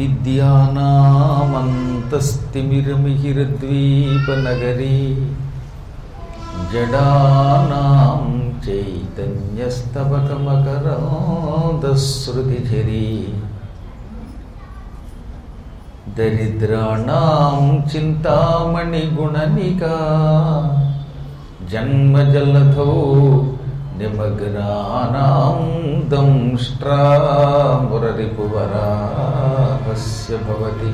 అవిద్యానామంతస్తిమిరమిహిరద్వీపనగరీ జడానాం చైతన్యస్తవకమకరాదశ్రుతిఝరీ దరిద్రాణాం చింతామణిగుణనికా జన్మజలధౌ నిమగ్నానాం దంష్ట్రామురరిపువరాహస్య భవతి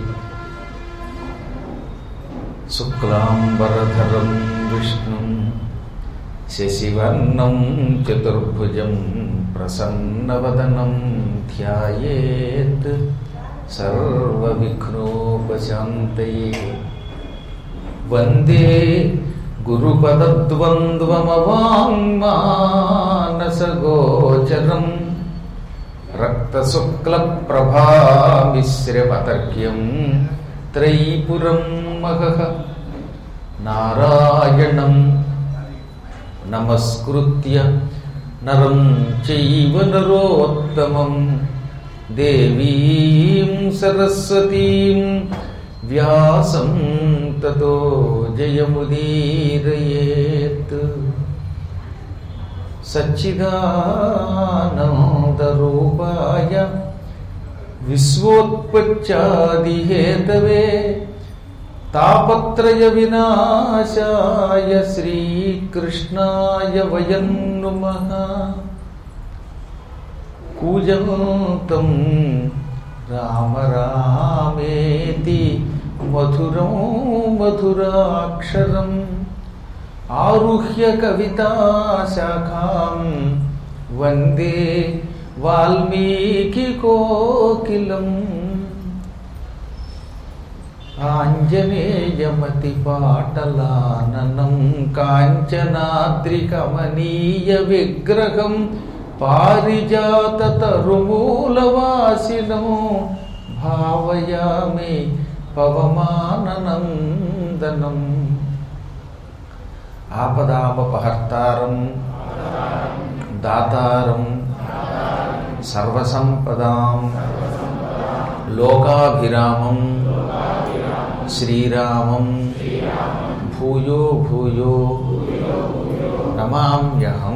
శుక్లాంబరధరం విష్ణుం శశివర్ణం చతుర్భుజం ప్రసన్నవదనం ధ్యాయేత్ సర్వవిఘ్నోపశాంతయే వందే గురుపదద్వంద్వమవాङ्మానసగోచరం రక్తశుక్లప్రభామిశ్రమతర్క్యం త్రైపురం మహః నారాయణం నమస్కృత్య నరం చైవ నరోత్తమం దేవీం సరస్వతీం వ్యాసం తతో జయముదీరయేత్ సచ్చిదానందరూపాయ విశ్వోత్పత్యాదిహేతవే తాపత్రయ వినాశాయ శ్రీకృష్ణాయ వయం నుమః కూజంతం రామ రామేతి మధురం మధురాక్షరం ఆరుహ్య కవితాశాఖాం వందే వాల్మీకి కోకిలం ఆంజనేయమతిపాటలాననం కాంచనాద్రికమనీయ విగ్రహం పారిజాత తరుమూలవాసినం భావయామి పవమాననందనం ఆపదాపహర్తారం దాతారం సర్వసంపదాం లోకాభిరామం శ్రీరామం భూయో భూయో నమామ్యహం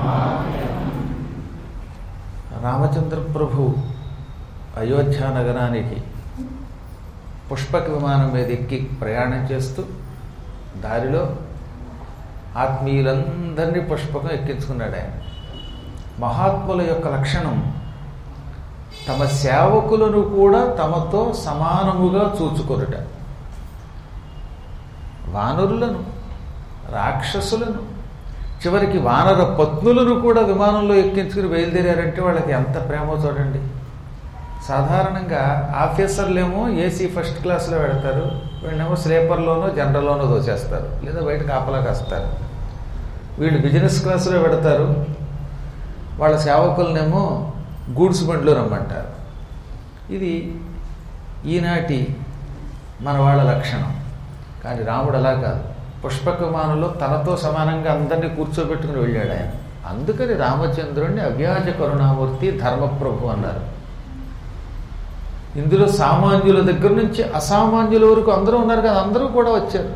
రామచంద్ర ప్రభు అయోధ్య నగరానికి పుష్పక విమానం మీద ఎక్కి ప్రయాణం చేస్తూ దారిలో ఆత్మీయులందరినీ పుష్పకం ఎక్కించుకున్నాడు ఆయన మహాత్ముల యొక్క లక్షణం తమ సేవకులను కూడా తమతో సమానముగా చూచుకొనుట వానరులను రాక్షసులను చివరికి వానర పత్నులను కూడా విమానంలో ఎక్కించుకుని బయలుదేరారంటే వాళ్ళకి ఎంత ప్రేమో చూడండి సాధారణంగా ఆఫీసర్లేమో ఏసీ ఫస్ట్ క్లాస్లో పెడతారు వీళ్ళేమో స్లీపర్లోనో జనరల్లోనో దోచేస్తారు లేదా బయట కాపలా కాస్తారు వీళ్ళు బిజినెస్ క్లాసులో పెడతారు వాళ్ళ సేవకులనేమో గూడ్స్ బండ్లో రమ్మంటారు ఇది ఈనాటి మన వాళ్ళ లక్షణం కానీ రాముడు అలా కాదు పుష్పక విమానంలో తనతో సమానంగా అందరినీ కూర్చోబెట్టుకుని వెళ్ళాడు ఆయన అందుకని రామచంద్రుడిని అవ్యాజ కరుణామూర్తి ధర్మప్రభు అన్నారు ఇందులో సామాన్యుల దగ్గర నుంచి అసామాన్యుల వరకు అందరూ ఉన్నారు కదా అందరూ కూడా వచ్చారు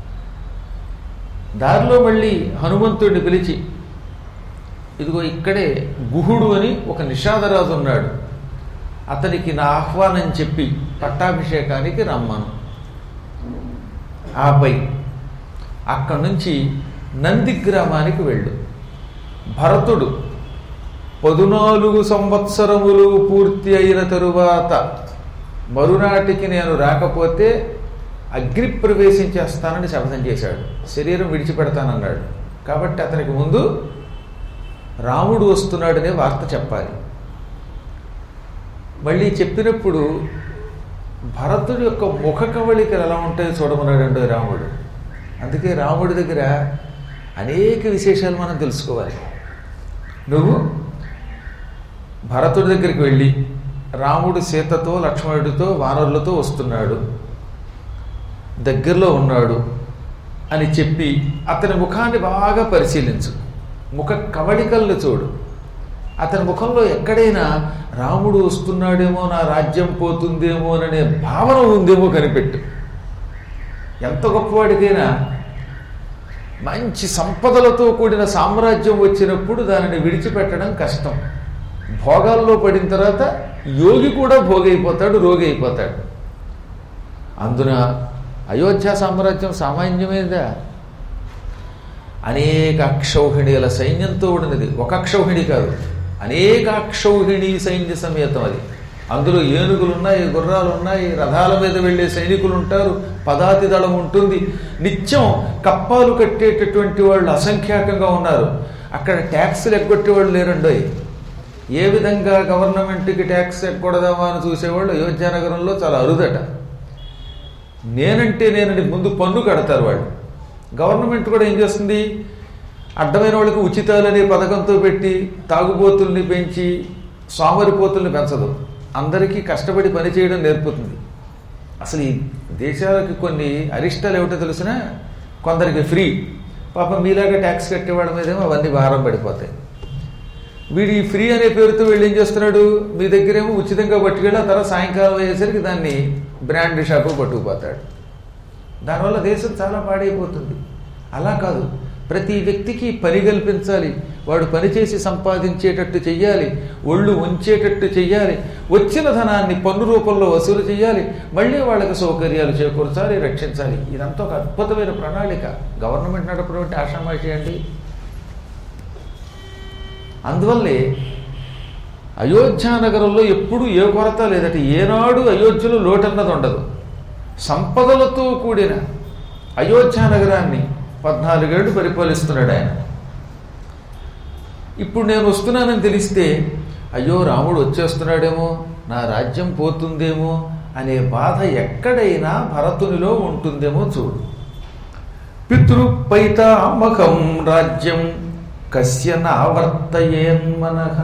దారిలో మళ్ళీ హనుమంతుడిని పిలిచి ఇదిగో ఇక్కడే గుహుడు అని ఒక నిషాదరాజు ఉన్నాడు అతనికి నా ఆహ్వానం చెప్పి పట్టాభిషేకానికి రమ్మను ఆపై అక్కడి నుంచి నంది గ్రామానికి వెళ్ళు భరతుడు పదునాలుగు సంవత్సరములు పూర్తి అయిన తరువాత మరునాటికి నేను రాకపోతే అగ్ని ప్రవేశం చేస్తానని శపథం చేశాడు శరీరం విడిచిపెడతానన్నాడు కాబట్టి అతనికి ముందు రాముడు వస్తున్నాడనే వార్త చెప్పాలి మళ్ళీ చెప్పినప్పుడు భరతుడి యొక్క ముఖ కవళికలు ఎలా ఉంటాయో చూడమన్నాడండి రాముడు అందుకే రాముడి దగ్గర అనేక విశేషాలు మనం తెలుసుకోవాలి నువ్వు భరతుడి దగ్గరికి వెళ్ళి రాముడు సీతతో లక్ష్మణుడితో వానరులతో వస్తున్నాడు దగ్గరలో ఉన్నాడు అని చెప్పి అతని ముఖాన్ని బాగా పరిశీలించు ముఖ కవళికలను చూడు అతని ముఖంలో ఎక్కడైనా రాముడు వస్తున్నాడేమో నా రాజ్యం పోతుందేమో అనే భావన ఉందేమో కనిపెట్టు ఎంత గొప్పవాడికైనా మంచి సంపదలతో కూడిన సామ్రాజ్యం వచ్చినప్పుడు దానిని విడిచిపెట్టడం కష్టం భోగాల్లో పడిన తర్వాత యోగి కూడా భోగైపోతాడు రోగి అయిపోతాడు అందున అయోధ్య సామ్రాజ్యం సామాన్యమేదా అనేక అక్షౌహిణీల సైన్యంతో ఉన్నది ఒక అక్షౌహిణి కాదు అనేక అక్షౌహిణి సైన్య సమేతం అది అందులో ఏనుగులు ఉన్నాయి గుర్రాలు ఉన్నాయి రథాల మీద వెళ్ళే సైనికులు ఉంటారు పదాతి దళం ఉంటుంది నిత్యం కప్పాలు కట్టేటటువంటి వాళ్ళు అసంఖ్యాకంగా ఉన్నారు అక్కడ ట్యాక్సులు ఎగ్గొట్టే వాళ్ళు లేరండోయ్ ఏ విధంగా గవర్నమెంట్కి ట్యాక్స్ ఎక్కకూడదామా అని చూసేవాళ్ళు అయోధ్య నగరంలో చాలా అరుదట నేనంటే నేనని ముందు పన్ను కడతారు వాళ్ళు గవర్నమెంట్ కూడా ఏం చేస్తుంది అడ్డమైన వాళ్ళకి ఉచితాలు అనే పథకంతో పెట్టి తాగుబోతుల్ని పెంచి సోమరిపోతుల్ని పెంచదు అందరికీ కష్టపడి పని చేయడం నేర్పుతుంది అసలు ఈ దేశాలకి కొన్ని అరిష్టాలు ఏమిటో తెలిసినా కొందరికి ఫ్రీ పాపం మీలాగా ట్యాక్స్ కట్టేవాడి మీదేమో అవన్నీ భారం పడిపోతాయి వీడి ఈ ఫ్రీ అనే పేరుతో వీళ్ళు ఏం చేస్తున్నాడు మీ దగ్గరేమో ఉచితంగా పట్టుకెళ్ళి ఆ తర్వాత సాయంకాలం అయ్యేసరికి దాన్ని బ్రాండ్ షాపు పట్టుకుపోతాడు దానివల్ల దేశం చాలా పాడైపోతుంది అలా కాదు ప్రతి వ్యక్తికి పని కల్పించాలి వాడు పనిచేసి సంపాదించేటట్టు చెయ్యాలి ఒళ్ళు ఉంచేటట్టు చెయ్యాలి వచ్చిన ధనాన్ని పన్ను రూపంలో వసూలు చేయాలి మళ్ళీ వాళ్ళకి సౌకర్యాలు చేకూర్చాలి రక్షించాలి ఇదంతా ఒక అద్భుతమైన ప్రణాళిక గవర్నమెంట్ నడపడం అంటే ఆషామాషి అండి అందువల్లే అయోధ్య నగరంలో ఎప్పుడు ఏ కొరత లేదట ఏనాడు అయోధ్యలో లోటన్నది ఉండదు సంపదలతో కూడిన అయోధ్య నగరాన్ని పద్నాలుగేళ్లు పరిపాలిస్తున్నాడు ఆయన ఇప్పుడు నేను వస్తున్నానని తెలిస్తే అయ్యో రాముడు వచ్చేస్తున్నాడేమో నా రాజ్యం పోతుందేమో అనే బాధ ఎక్కడైనా భరతునిలో ఉంటుందేమో చూడు పితృపైతామకం రాజ్యం కస్య నావర్తయేన్మనః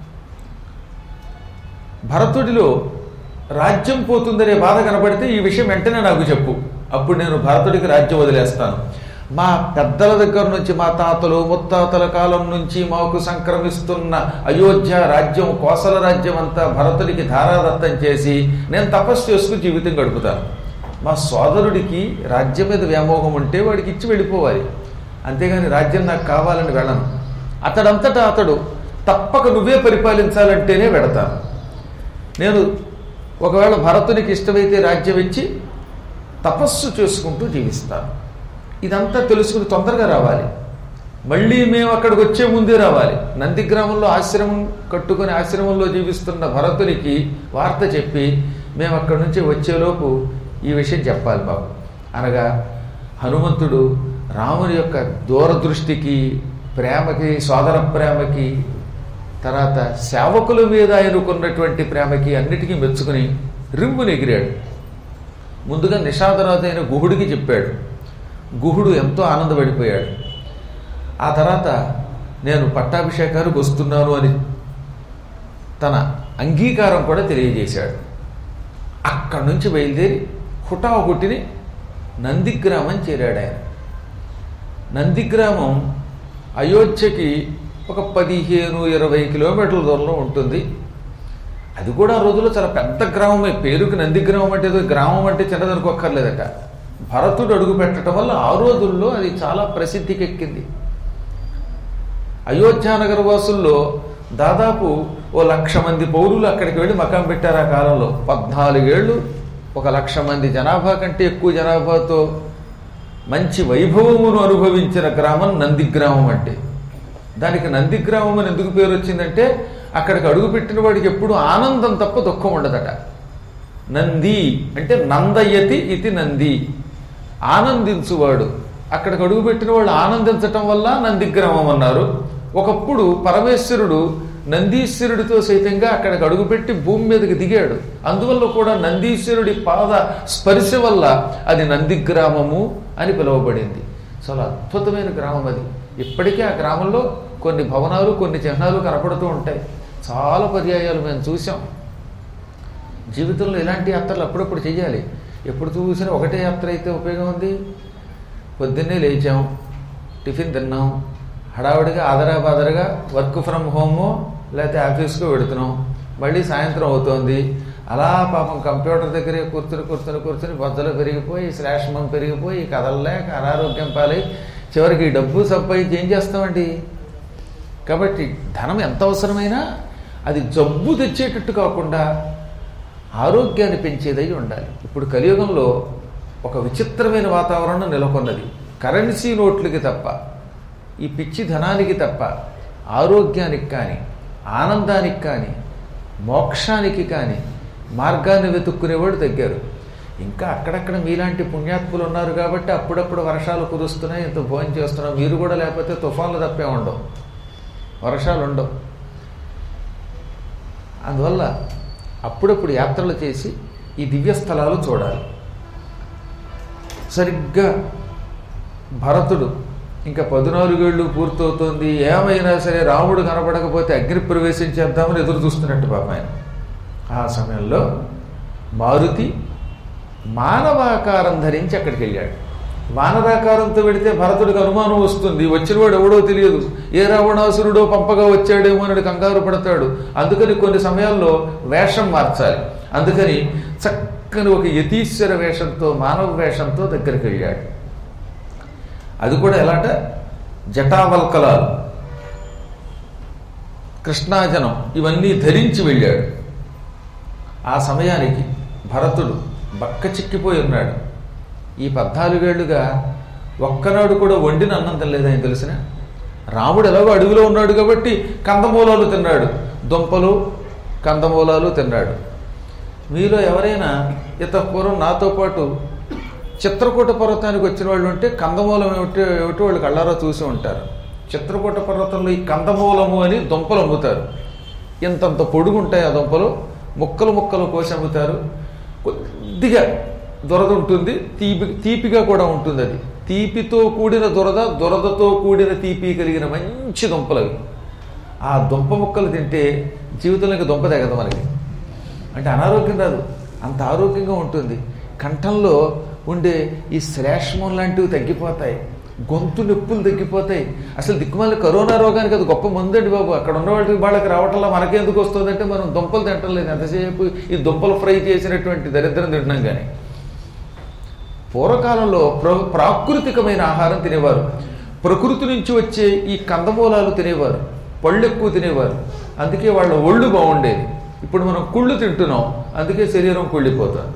భరతుడిలో రాజ్యం పోతుందనే బాధ కనపడితే ఈ విషయం వెంటనే నాకు చెప్పు అప్పుడు నేను భరతుడికి రాజ్యం వదిలేస్తాను మా పెద్దల దగ్గర నుంచి మా తాతలు ముత్తాతల కాలం నుంచి మాకు సంక్రమిస్తున్న అయోధ్య రాజ్యం కోసల రాజ్యం అంతా భరతుడికి ధారాదత్తం చేసి నేను తపస్సు చేసుకుని జీవితం గడుపుతాను మా సోదరుడికి రాజ్యం మీద వ్యామోహం ఉంటే వాడికి ఇచ్చి వెళ్ళిపోవాలి అంతేగాని రాజ్యం నాకు కావాలని వెళ్ళను అతడంతటా అతడు తప్పక నువ్వే పరిపాలించాలంటేనే వెడతాను నేను ఒకవేళ భరతునికి ఇష్టమైతే రాజ్యం ఇచ్చి తపస్సు చేసుకుంటూ జీవిస్తాను ఇదంతా తెలుసుకుని తొందరగా రావాలి మళ్ళీ మేము అక్కడికి వచ్చే ముందే రావాలి నందిగ్రామంలో ఆశ్రమం కట్టుకుని ఆశ్రమంలో జీవిస్తున్న భరతునికి వార్త చెప్పి మేము అక్కడి నుంచి వచ్చేలోపు ఈ విషయం చెప్పాలి బాబు అనగా హనుమంతుడు రాముని యొక్క దూరదృష్టికి ప్రేమకి సోదర ప్రేమకి తర్వాత సేవకుల మీద ఆయనకున్నటువంటి ప్రేమకి అన్నిటికీ మెచ్చుకుని రింగుని ఎగిరాడు ముందుగా నిషాదరాజు అయిన గుహుడికి చెప్పాడు గుహుడు ఎంతో ఆనందపడిపోయాడు ఆ తర్వాత నేను పట్టాభిషేకానికి వస్తున్నాను అని తన అంగీకారం కూడా తెలియజేశాడు అక్కడి నుంచి బయలుదేరి హుటాహుటిని నందిగ్రామం చేరాడు ఆయన నందిగ్రామం అయోధ్యకి ఒక పదిహేను ఇరవై కిలోమీటర్ల దూరంలో ఉంటుంది అది కూడా ఆ రోజుల్లో చాలా పెద్ద గ్రామమే పేరుకి నందిగ్రామం అంటే ఏదో గ్రామం అంటే చిన్నదనుకోక్కర్లేదట భరతుడు అడుగు పెట్టడం వల్ల ఆ రోజుల్లో అది చాలా ప్రసిద్ధికి ఎక్కింది అయోధ్యానగర వాసుల్లో దాదాపు ఓ లక్ష మంది పౌరులు అక్కడికి వెళ్ళి మకాం పెట్టారు ఆ కాలంలో పద్నాలుగేళ్ళు ఒక లక్ష మంది జనాభా కంటే ఎక్కువ జనాభాతో మంచి వైభవమును అనుభవించిన గ్రామం నందిగ్రామం అంటే దానికి నందిగ్రామం అని ఎందుకు పేరు వచ్చిందంటే అక్కడికి అడుగుపెట్టిన వాడికి ఎప్పుడు ఆనందం తప్ప దుఃఖం ఉండదట నంది అంటే నందయతి ఇది నంది ఆనందించువాడు అక్కడికి అడుగుపెట్టిన వాళ్ళు ఆనందించటం వల్ల నందిగ్రామం అన్నారు ఒకప్పుడు పరమేశ్వరుడు నందీశ్వరుడితో సైతంగా అక్కడికి అడుగుపెట్టి భూమి మీదకి దిగాడు అందువల్ల కూడా నందీశ్వరుడి పాద స్పర్శ వల్ల అది నందిగ్రామము అని పిలువబడింది చాలా అద్భుతమైన గ్రామం అది ఇప్పటికీ ఆ గ్రామంలో కొన్ని భవనాలు కొన్ని చిహ్నాలు కనపడుతూ ఉంటాయి చాలా పర్యాయాలు మేము చూసాం జీవితంలో ఇలాంటి యాత్రలు అప్పుడప్పుడు చేయాలి ఎప్పుడు చూసినా ఒకటే యాత్ర అయితే ఉపయోగం ఉంది పొద్దున్నే లేచాం టిఫిన్ తిన్నాం హడావుడిగా ఆదరా బాదరగా వర్క్ ఫ్రమ్ హోము లేకపోతే ఆఫీస్కో పెడుతున్నాం మళ్ళీ సాయంత్రం అవుతోంది అలా పాపం కంప్యూటర్ దగ్గరే కూర్చుని కూర్చుని కూర్చుని బొద్దలు పెరిగిపోయి శ్లేష్మం పెరిగిపోయి కదలలేక అనారోగ్యం పాలై చివరికి ఈ డబ్బు సంపాదించి ఏం చేస్తామండి కాబట్టి ధనం ఎంత అవసరమైనా అది జబ్బు తెచ్చేటట్టు కాకుండా ఆరోగ్యాన్ని పెంచేదై ఉండాలి ఇప్పుడు కలియుగంలో ఒక విచిత్రమైన వాతావరణం నెలకొన్నది కరెన్సీ నోట్లకి తప్ప ఈ పిచ్చి ధనానికి తప్ప ఆరోగ్యానికి కానీ ఆనందానికి కానీ మోక్షానికి కానీ మార్గాన్ని వెతుక్కునేవాడు తగ్గారు ఇంకా అక్కడక్కడ మీలాంటి పుణ్యాత్ములు ఉన్నారు కాబట్టి అప్పుడప్పుడు వర్షాలు కురుస్తున్నాయి ఇంత భోజనం చేస్తున్నాం మీరు కూడా లేకపోతే తుఫాన్లు తప్పే ఉండవు వర్షాలు ఉండవు అందువల్ల అప్పుడప్పుడు యాత్రలు చేసి ఈ దివ్య స్థలాలు చూడాలి సరిగ్గా భరతుడు ఇంకా పద్నాలుగేళ్ళు పూర్తవుతోంది ఏమైనా సరే రాముడు కనపడకపోతే అగ్ని ప్రవేశం చేద్దామని ఎదురు చూస్తున్నట్టు పాప ఆయన ఆ సమయంలో మారుతి మానవాకారం ధరించి అక్కడికి వెళ్ళాడు వానరాకారంతో వెడితే భరతుడికి అనుమానం వస్తుంది వచ్చినవాడు ఎవడో తెలియదు ఏ రావణాసురుడో పంపగా వచ్చాడేమో అని కంగారు పడతాడు అందుకని కొన్ని సమయాల్లో వేషం మార్చాలి అందుకని చక్కని ఒక యతీశ్వర వేషంతో మానవ వేషంతో దగ్గరికి వెళ్ళాడు అది కూడా ఎలాట జటావల్కలాలు కృష్ణాజనం ఇవన్నీ ధరించి వెళ్ళాడు ఆ సమయానికి భరతుడు బక్క చిక్కిపోయి ఉన్నాడు ఈ పద్నాలుగేళ్లుగా ఒక్కనాడు కూడా వండిన అన్నం తినలేదు ఆయన తెలిసిన రాముడు ఎలాగో అడవిలో ఉన్నాడు కాబట్టి కందమూలాలు తిన్నాడు దుంపలు కందమూలాలు తిన్నాడు మీలో ఎవరైనా ఇత పూర్వం నాతో పాటు చిత్రకూట పర్వతానికి వచ్చిన వాళ్ళు ఉంటే కందమూలం ఏమిటి ఏమిటి వాళ్ళు కళ్ళారా చూసి ఉంటారు చిత్రకూట పర్వతంలో ఈ కందమూలము అని దుంపలు అమ్ముతారు ఇంతంత పొడుగు ఉంటాయి ఆ దుంపలు ముక్కలు ముక్కలు కోసి అమ్ముతారు కొద్దిగా దురద ఉంటుంది తీపి తీపిగా కూడా ఉంటుంది అది తీపితో కూడిన దురద దురదతో కూడిన తీపి కలిగిన మంచి దుంపలు అవి ఆ దుంప ముక్కలు తింటే జీవితంలోకి దుంప తెగదు మనకి అంటే అనారోగ్యం రాదు అంత ఆరోగ్యంగా ఉంటుంది కంఠంలో ఉండే ఈ శ్లేష్మం లాంటివి తగ్గిపోతాయి గొంతు నొప్పులు తగ్గిపోతాయి అసలు దిక్కుమాల కరోనా రోగానికి అది గొప్ప మందండి బాబు అక్కడ ఉన్న వాళ్ళకి వాళ్ళకి రావటంలో మనకెందుకు వస్తుందంటే మనం దుంపలు తింటం లేదు ఎంతసేపు ఈ దుంపలు ఫ్రై చేసినటువంటి దరిద్రం తింటున్నాం కానీ పూర్వకాలంలో ప్ర ప్రాకృతికమైన ఆహారం తినేవారు ప్రకృతి నుంచి వచ్చే ఈ కందమూలాలు తినేవారు పళ్ళు ఎక్కువ తినేవారు అందుకే వాళ్ళ ఒళ్ళు బాగుండేది ఇప్పుడు మనం కుళ్ళు తింటున్నాం అందుకే శరీరం కుళ్ళిపోతుంది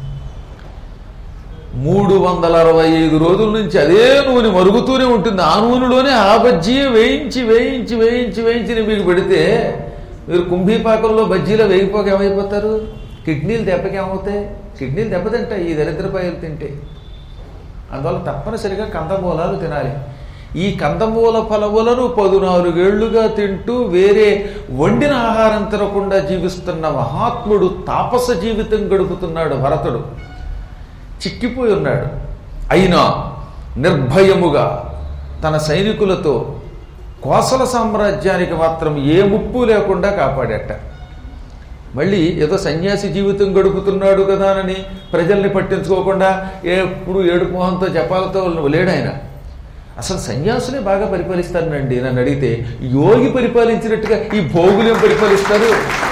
మూడు వందల అరవై ఐదు రోజుల నుంచి అదే నూనె మరుగుతూనే ఉంటుంది ఆ నూనెలోనే ఆ బజ్జీ వేయించి వేయించి వేయించి వేయించి మీకు పెడితే మీరు కుంభీపాకంలో బజ్జీలో వేగిపోక ఏమైపోతారు కిడ్నీలు దెబ్బకి ఏమవుతాయి కిడ్నీలు దెబ్బతింటాయి ఈ దరిద్రపాయలు తింటే అందువల్ల తప్పనిసరిగా కందమూలాలు తినాలి ఈ కందమూల ఫలములను పదునాలుగేళ్లుగా తింటూ వేరే వండిన ఆహారం తినకుండా జీవిస్తున్న మహాత్ముడు తాపస జీవితం గడుపుతున్నాడు భరతుడు చిక్కిపోయి ఉన్నాడు అయినా నిర్భయముగా తన సైనికులతో కోసల సామ్రాజ్యానికి మాత్రం ఏ ముప్పు లేకుండా కాపాడట మళ్ళీ ఏదో సన్యాసి జీవితం గడుపుతున్నాడు కదా అని ప్రజల్ని పట్టించుకోకుండా ఎప్పుడు ఏడుపు మొహంతో జపాలతో లేడు ఆయన అసలు సన్యాసులే బాగా పరిపాలిస్తారండి నన్ను అడిగితే యోగి పరిపాలించినట్టుగా ఈ భోగులు ఏం పరిపాలిస్తారు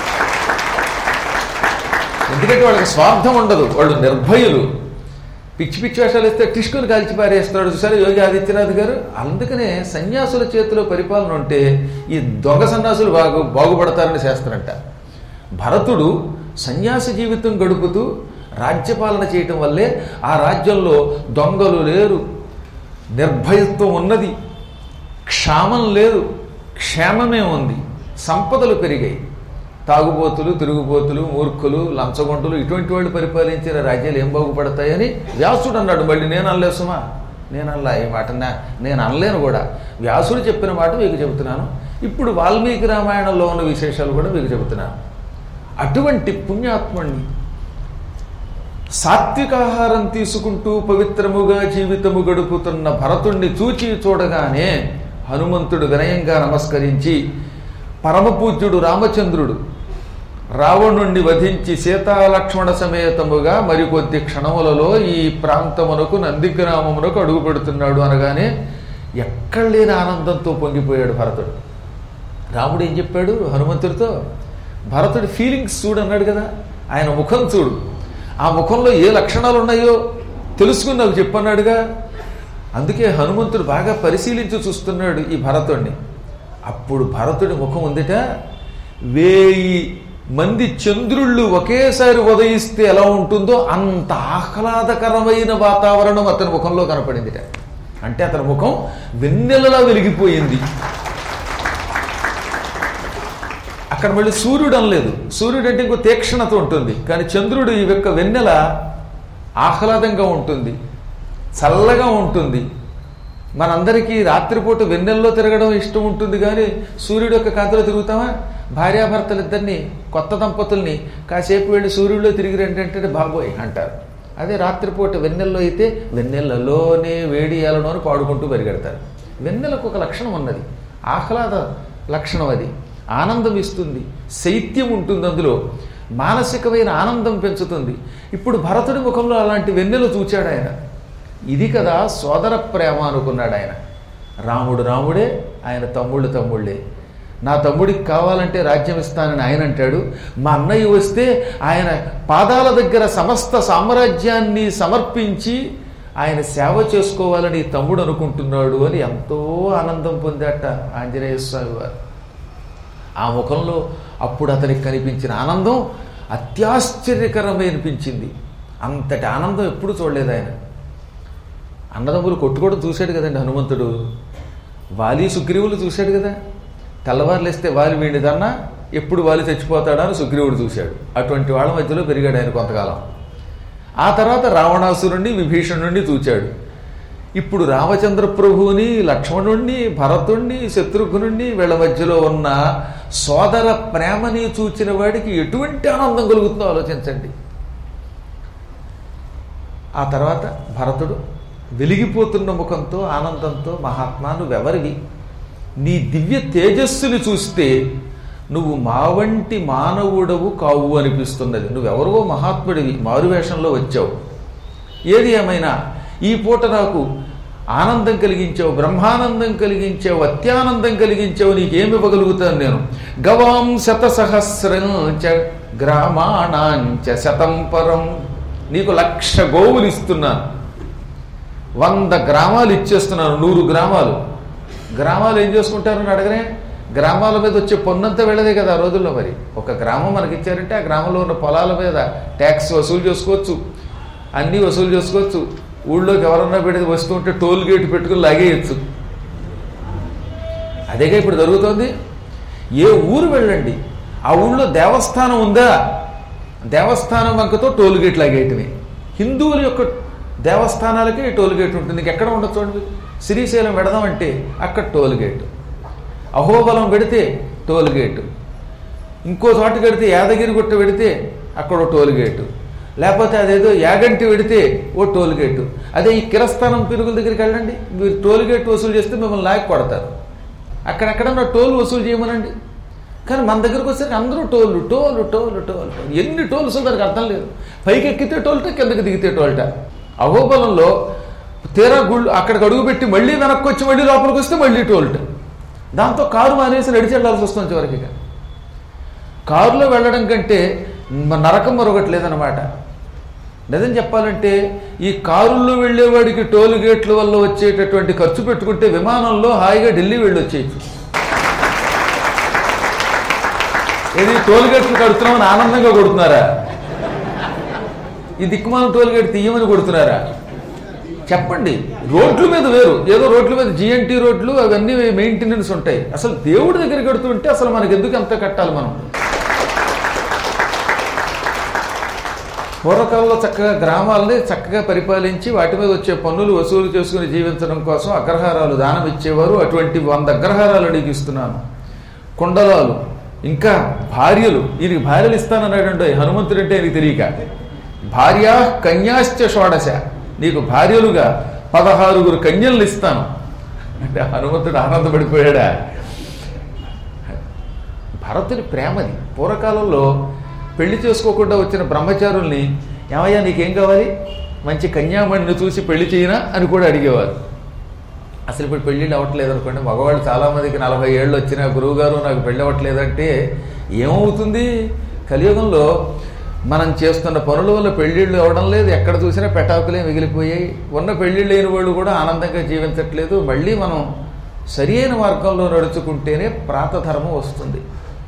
ఎందుకంటే వాళ్ళకి స్వార్థం ఉండదు వాళ్ళు నిర్భయులు పిచ్చి పిచ్చి వేషాలు ఇస్తే టిష్కుని కాల్చి పారేస్తున్నాడు చూసారు యోగి ఆదిత్యనాథ్ గారు అందుకనే సన్యాసుల చేతిలో పరిపాలన ఉంటే ఈ దొంగ సన్యాసులు బాగు బాగుపడతారని శాస్త్రంట భరతుడు సన్యాసి జీవితం గడుపుతూ రాజ్యపాలన చేయటం వల్లే ఆ రాజ్యంలో దొంగలు లేరు నిర్భయత్వం ఉన్నది క్షామం లేదు క్షేమమే ఉంది సంపదలు పెరిగాయి తాగుబోతులు తిరుగుబోతులు మూర్ఖులు లంచగొంటులు ఇటువంటి వాళ్ళు పరిపాలించిన రాజ్యాలు ఏం బాగుపడతాయని వ్యాసుడు అన్నాడు మళ్ళీ నేను అనలేదు సుమా నేను అనలా ఈ మాట నా- నేను అనలేను కూడా వ్యాసుడు చెప్పిన మాట మీకు చెబుతున్నాను ఇప్పుడు వాల్మీకి రామాయణంలో ఉన్న విశేషాలు కూడా మీకు చెబుతున్నాను అటువంటి పుణ్యాత్ముణ్ణి సాత్వికాహారం తీసుకుంటూ పవిత్రముగా జీవితము గడుపుతున్న భరతుణ్ణి చూచి చూడగానే హనుమంతుడు వినయంగా నమస్కరించి పరమపూజ్యుడు రామచంద్రుడు రావణుణ్ణి వధించి సీతాలక్ష్మణ సమేతముగా మరికొద్ది క్షణములలో ఈ ప్రాంతమునకు నందిగ్రామమునకు అడుగు పెడుతున్నాడు అనగానే ఎక్కడ లేని ఆనందంతో పొంగిపోయాడు భరతుడు రాముడు ఏం చెప్పాడు హనుమంతుడితో భరతుడి ఫీలింగ్స్ చూడు అన్నాడు కదా ఆయన ముఖం చూడు ఆ ముఖంలో ఏ లక్షణాలు ఉన్నాయో తెలుసుకుని నాకు చెప్పన్నాడుగా అందుకే హనుమంతుడు బాగా పరిశీలించి చూస్తున్నాడు ఈ భరతుడిని అప్పుడు భరతుడి ముఖం ఉందిట వేయి మంది చంద్రుళ్ళు ఒకేసారి ఉదయిస్తే ఎలా ఉంటుందో అంత ఆహ్లాదకరమైన వాతావరణం అతని ముఖంలో కనపడిందిట అంటే అతని ముఖం వెన్నెలలా వెలిగిపోయింది అక్కడ మళ్ళీ సూర్యుడు అనలేదు సూర్యుడు అంటే ఇంకో తీక్షణత ఉంటుంది కానీ చంద్రుడు ఈ యొక్క వెన్నెల ఆహ్లాదంగా ఉంటుంది చల్లగా ఉంటుంది మనందరికీ రాత్రిపూట వెన్నెల్లో తిరగడం ఇష్టం ఉంటుంది కానీ సూర్యుడు యొక్క కాంతిలో తిరుగుతామా భార్యాభర్తలిద్దరిని కొత్త దంపతుల్ని కాసేపు వెళ్ళి సూర్యుడిలో తిరిగి రండి అంటే బాబోయ్ అంటారు అదే రాత్రిపూట వెన్నెల్లో అయితే వెన్నెలలోనే వేడి ఏలను అని పాడుకుంటూ పరిగెడతారు వెన్నెలకు ఒక లక్షణం ఉన్నది ఆహ్లాద లక్షణం అది ఆనందం ఇస్తుంది శైత్యం ఉంటుంది అందులో మానసికమైన ఆనందం పెంచుతుంది ఇప్పుడు భరతుడి ముఖంలో అలాంటి వెన్నెలు చూచాడు ఆయన ఇది కదా సోదర ప్రేమ అనుకున్నాడు ఆయన రాముడు రాముడే ఆయన తమ్ముళ్ళు తమ్ముళ్ళే నా తమ్ముడికి కావాలంటే రాజ్యం ఇస్తానని ఆయన అంటాడు మా అన్నయ్య వస్తే ఆయన పాదాల దగ్గర సమస్త సామ్రాజ్యాన్ని సమర్పించి ఆయన సేవ చేసుకోవాలని ఈ తమ్ముడు అనుకుంటున్నాడు అని ఎంతో ఆనందం పొందాట ఆంజనేయ స్వామి వారు ఆ ముఖంలో అప్పుడు అతనికి కనిపించిన ఆనందం అత్యాశ్చర్యకరమై అనిపించింది అంతటి ఆనందం ఎప్పుడు చూడలేదు ఆయన అన్నదమ్ములు కొట్టుకోవడం చూశాడు కదండి హనుమంతుడు వాలి సుగ్రీవులు చూశాడు కదా తెల్లవారులేస్తే వాలి వీడిదన్నా ఎప్పుడు వాలి చచ్చిపోతాడా అని సుగ్రీవుడు చూశాడు అటువంటి వాళ్ళ మధ్యలో పెరిగాడు ఆయన కొంతకాలం ఆ తర్వాత రావణాసురుణ్ణి విభీషణుణ్ణి చూచాడు ఇప్పుడు రామచంద్ర ప్రభువుని లక్ష్మణుణ్ణి భరతుణ్ణి శత్రుఘ్నుణ్ణి వీళ్ళ మధ్యలో ఉన్న సోదర ప్రేమని చూచిన వాడికి ఎటువంటి ఆనందం కలుగుతుందో ఆలోచించండి ఆ తర్వాత భరతుడు వెలిగిపోతున్న ముఖంతో ఆనందంతో మహాత్మా నువ్వెవరివి నీ దివ్య తేజస్సుని చూస్తే నువ్వు మా వంటి మానవుడవు కావు అనిపిస్తున్నది నువ్వెవరవో మహాత్ముడివి మారువేషంలో వచ్చావు ఏది ఏమైనా ఈ పూట నాకు ఆనందం కలిగించావు బ్రహ్మానందం కలిగించావు అత్యానందం కలిగించావు నీకేమి ఇవ్వగలుగుతాను నేను గవాం శత సహస్రం చ గ్రామాణాంచ శతం పరం నీకు లక్ష గోవులు ఇస్తున్నాను వంద గ్రామాలు ఇచ్చేస్తున్నాను నూరు గ్రామాలు గ్రామాలు ఏం చేసుకుంటారని అడగనే గ్రామాల మీద వచ్చే పొన్నంతా వెళ్ళదే కదా ఆ రోజుల్లో మరి ఒక గ్రామం మనకి ఇచ్చారంటే ఆ గ్రామంలో ఉన్న పొలాల మీద ట్యాక్స్ వసూలు చేసుకోవచ్చు అన్నీ వసూలు చేసుకోవచ్చు ఊళ్ళోకి ఎవరన్నా పెడితే వస్తుంటే టోల్ గేట్ పెట్టుకుని లాగేయచ్చు అదేగా ఇప్పుడు జరుగుతోంది ఏ ఊరు వెళ్ళండి ఆ ఊళ్ళో దేవస్థానం ఉందా దేవస్థానం వంకతో టోల్ గేట్ లాగేయటమే హిందువుల యొక్క దేవస్థానాలకి టోల్ గేట్ ఉంటుంది ఇంకెక్కడ ఉండదు చూడండి శ్రీశైలం పెడదామంటే అక్కడ టోల్ గేట్ అహోబలం పెడితే టోల్ గేటు ఇంకో చోట పెడితే యాదగిరి గుట్ట పెడితే అక్కడ ఓ టోల్ గేటు లేకపోతే అదేదో యాగంటి పెడితే ఓ టోల్ గేటు అదే ఈ కిరస్థానం పిరుగుల దగ్గరికి వెళ్ళండి మీరు టోల్ గేట్ వసూలు చేస్తే మిమ్మల్ని లాగి కొడతారు అక్కడెక్కడన్నా టోల్ వసూలు చేయమనండి కానీ మన దగ్గరకు వచ్చేసరికి అందరూ toll toll toll toll toll ఎన్ని టోల్స్ దానికి అర్థం లేదు పైకి ఎక్కితే టోల్ట కిందకి దిగితే టోల్ట అహోబలంలో తీరా గుళ్ళు అక్కడికి అడుగుపెట్టి మళ్ళీ వెనక్కి వచ్చి మళ్ళీ లోపలికి వస్తే మళ్ళీ టోల్ట దాంతో కారు మానేసి నడిచి వెళ్ళాల్సి వస్తుంది చివరికి ఇక. కారులో వెళ్ళడం కంటే మ- నరకం మరొకటి లేదనమాట నిజం చెప్పాలంటే ఈ కారుల్లో వెళ్ళేవాడికి టోల్ గేట్ల వల్ల వచ్చేటటువంటి ఖర్చు పెట్టుకుంటే విమానంలో హాయిగా ఢిల్లీ వెళ్ళి వచ్చేయచ్చు ఏది టోల్ గేట్లు కడుతున్నామని ఆనందంగా కొడుతున్నారా ఈ దిక్కుమాల టోల్ గేట్ తీయమని కొడుతున్నారా చెప్పండి రోడ్ల మీద వేరు ఏదో రోడ్ల మీద జిఎన్టీ రోడ్లు అవన్నీ మెయింటెనెన్స్ ఉంటాయి అసలు దేవుడి దగ్గర కడుతుంటే అసలు మనకి ఎందుకు ఎంత కట్టాలి మనం పూర్వకాలంలో చక్కగా గ్రామాలని చక్కగా పరిపాలించి వాటి మీద వచ్చే పన్నులు వసూలు చేసుకుని జీవించడం కోసం అగ్రహారాలు దానం ఇచ్చేవారు అటువంటి వంద అగ్రహారాలు అడిగిస్తున్నాను కుండలాలు ఇంకా భార్యలు ఈయనకి భార్యలు ఇస్తానన్నాడంటే హనుమంతుడు అంటే ఆయనకి తెలియక భార్య కన్యాశ్చ షోడశ నీకు భార్యలుగా పదహారుగురు కన్యలు ఇస్తాను అంటే హనుమంతుడు ఆనందపడిపోయాడా భరతుని ప్రేమది పూర్వకాలంలో పెళ్లి చేసుకోకుండా వచ్చిన బ్రహ్మచారుల్ని ఏమయ్యా నీకేం కావాలి మంచి కన్యామణిని చూసి పెళ్లి చేయనా అని కూడా అడిగేవారు అసలు ఇప్పుడు పెళ్ళిళ్ళు అవ్వట్లేదు అనుకోండి మగవాళ్ళు చాలామందికి నలభై ఏళ్ళు వచ్చిన గురువు గారు నాకు పెళ్ళి అవ్వట్లేదంటే ఏమవుతుంది కలియుగంలో మనం చేస్తున్న పనుల వల్ల పెళ్ళిళ్ళు అవ్వడం లేదు ఎక్కడ చూసినా పెటాకులే మిగిలిపోయాయి ఉన్న పెళ్ళిళ్ళు లేని వాళ్ళు కూడా ఆనందంగా జీవించట్లేదు మళ్ళీ మనం సరి అయిన మార్గంలో నడుచుకుంటేనే ప్రాతధర్మం వస్తుంది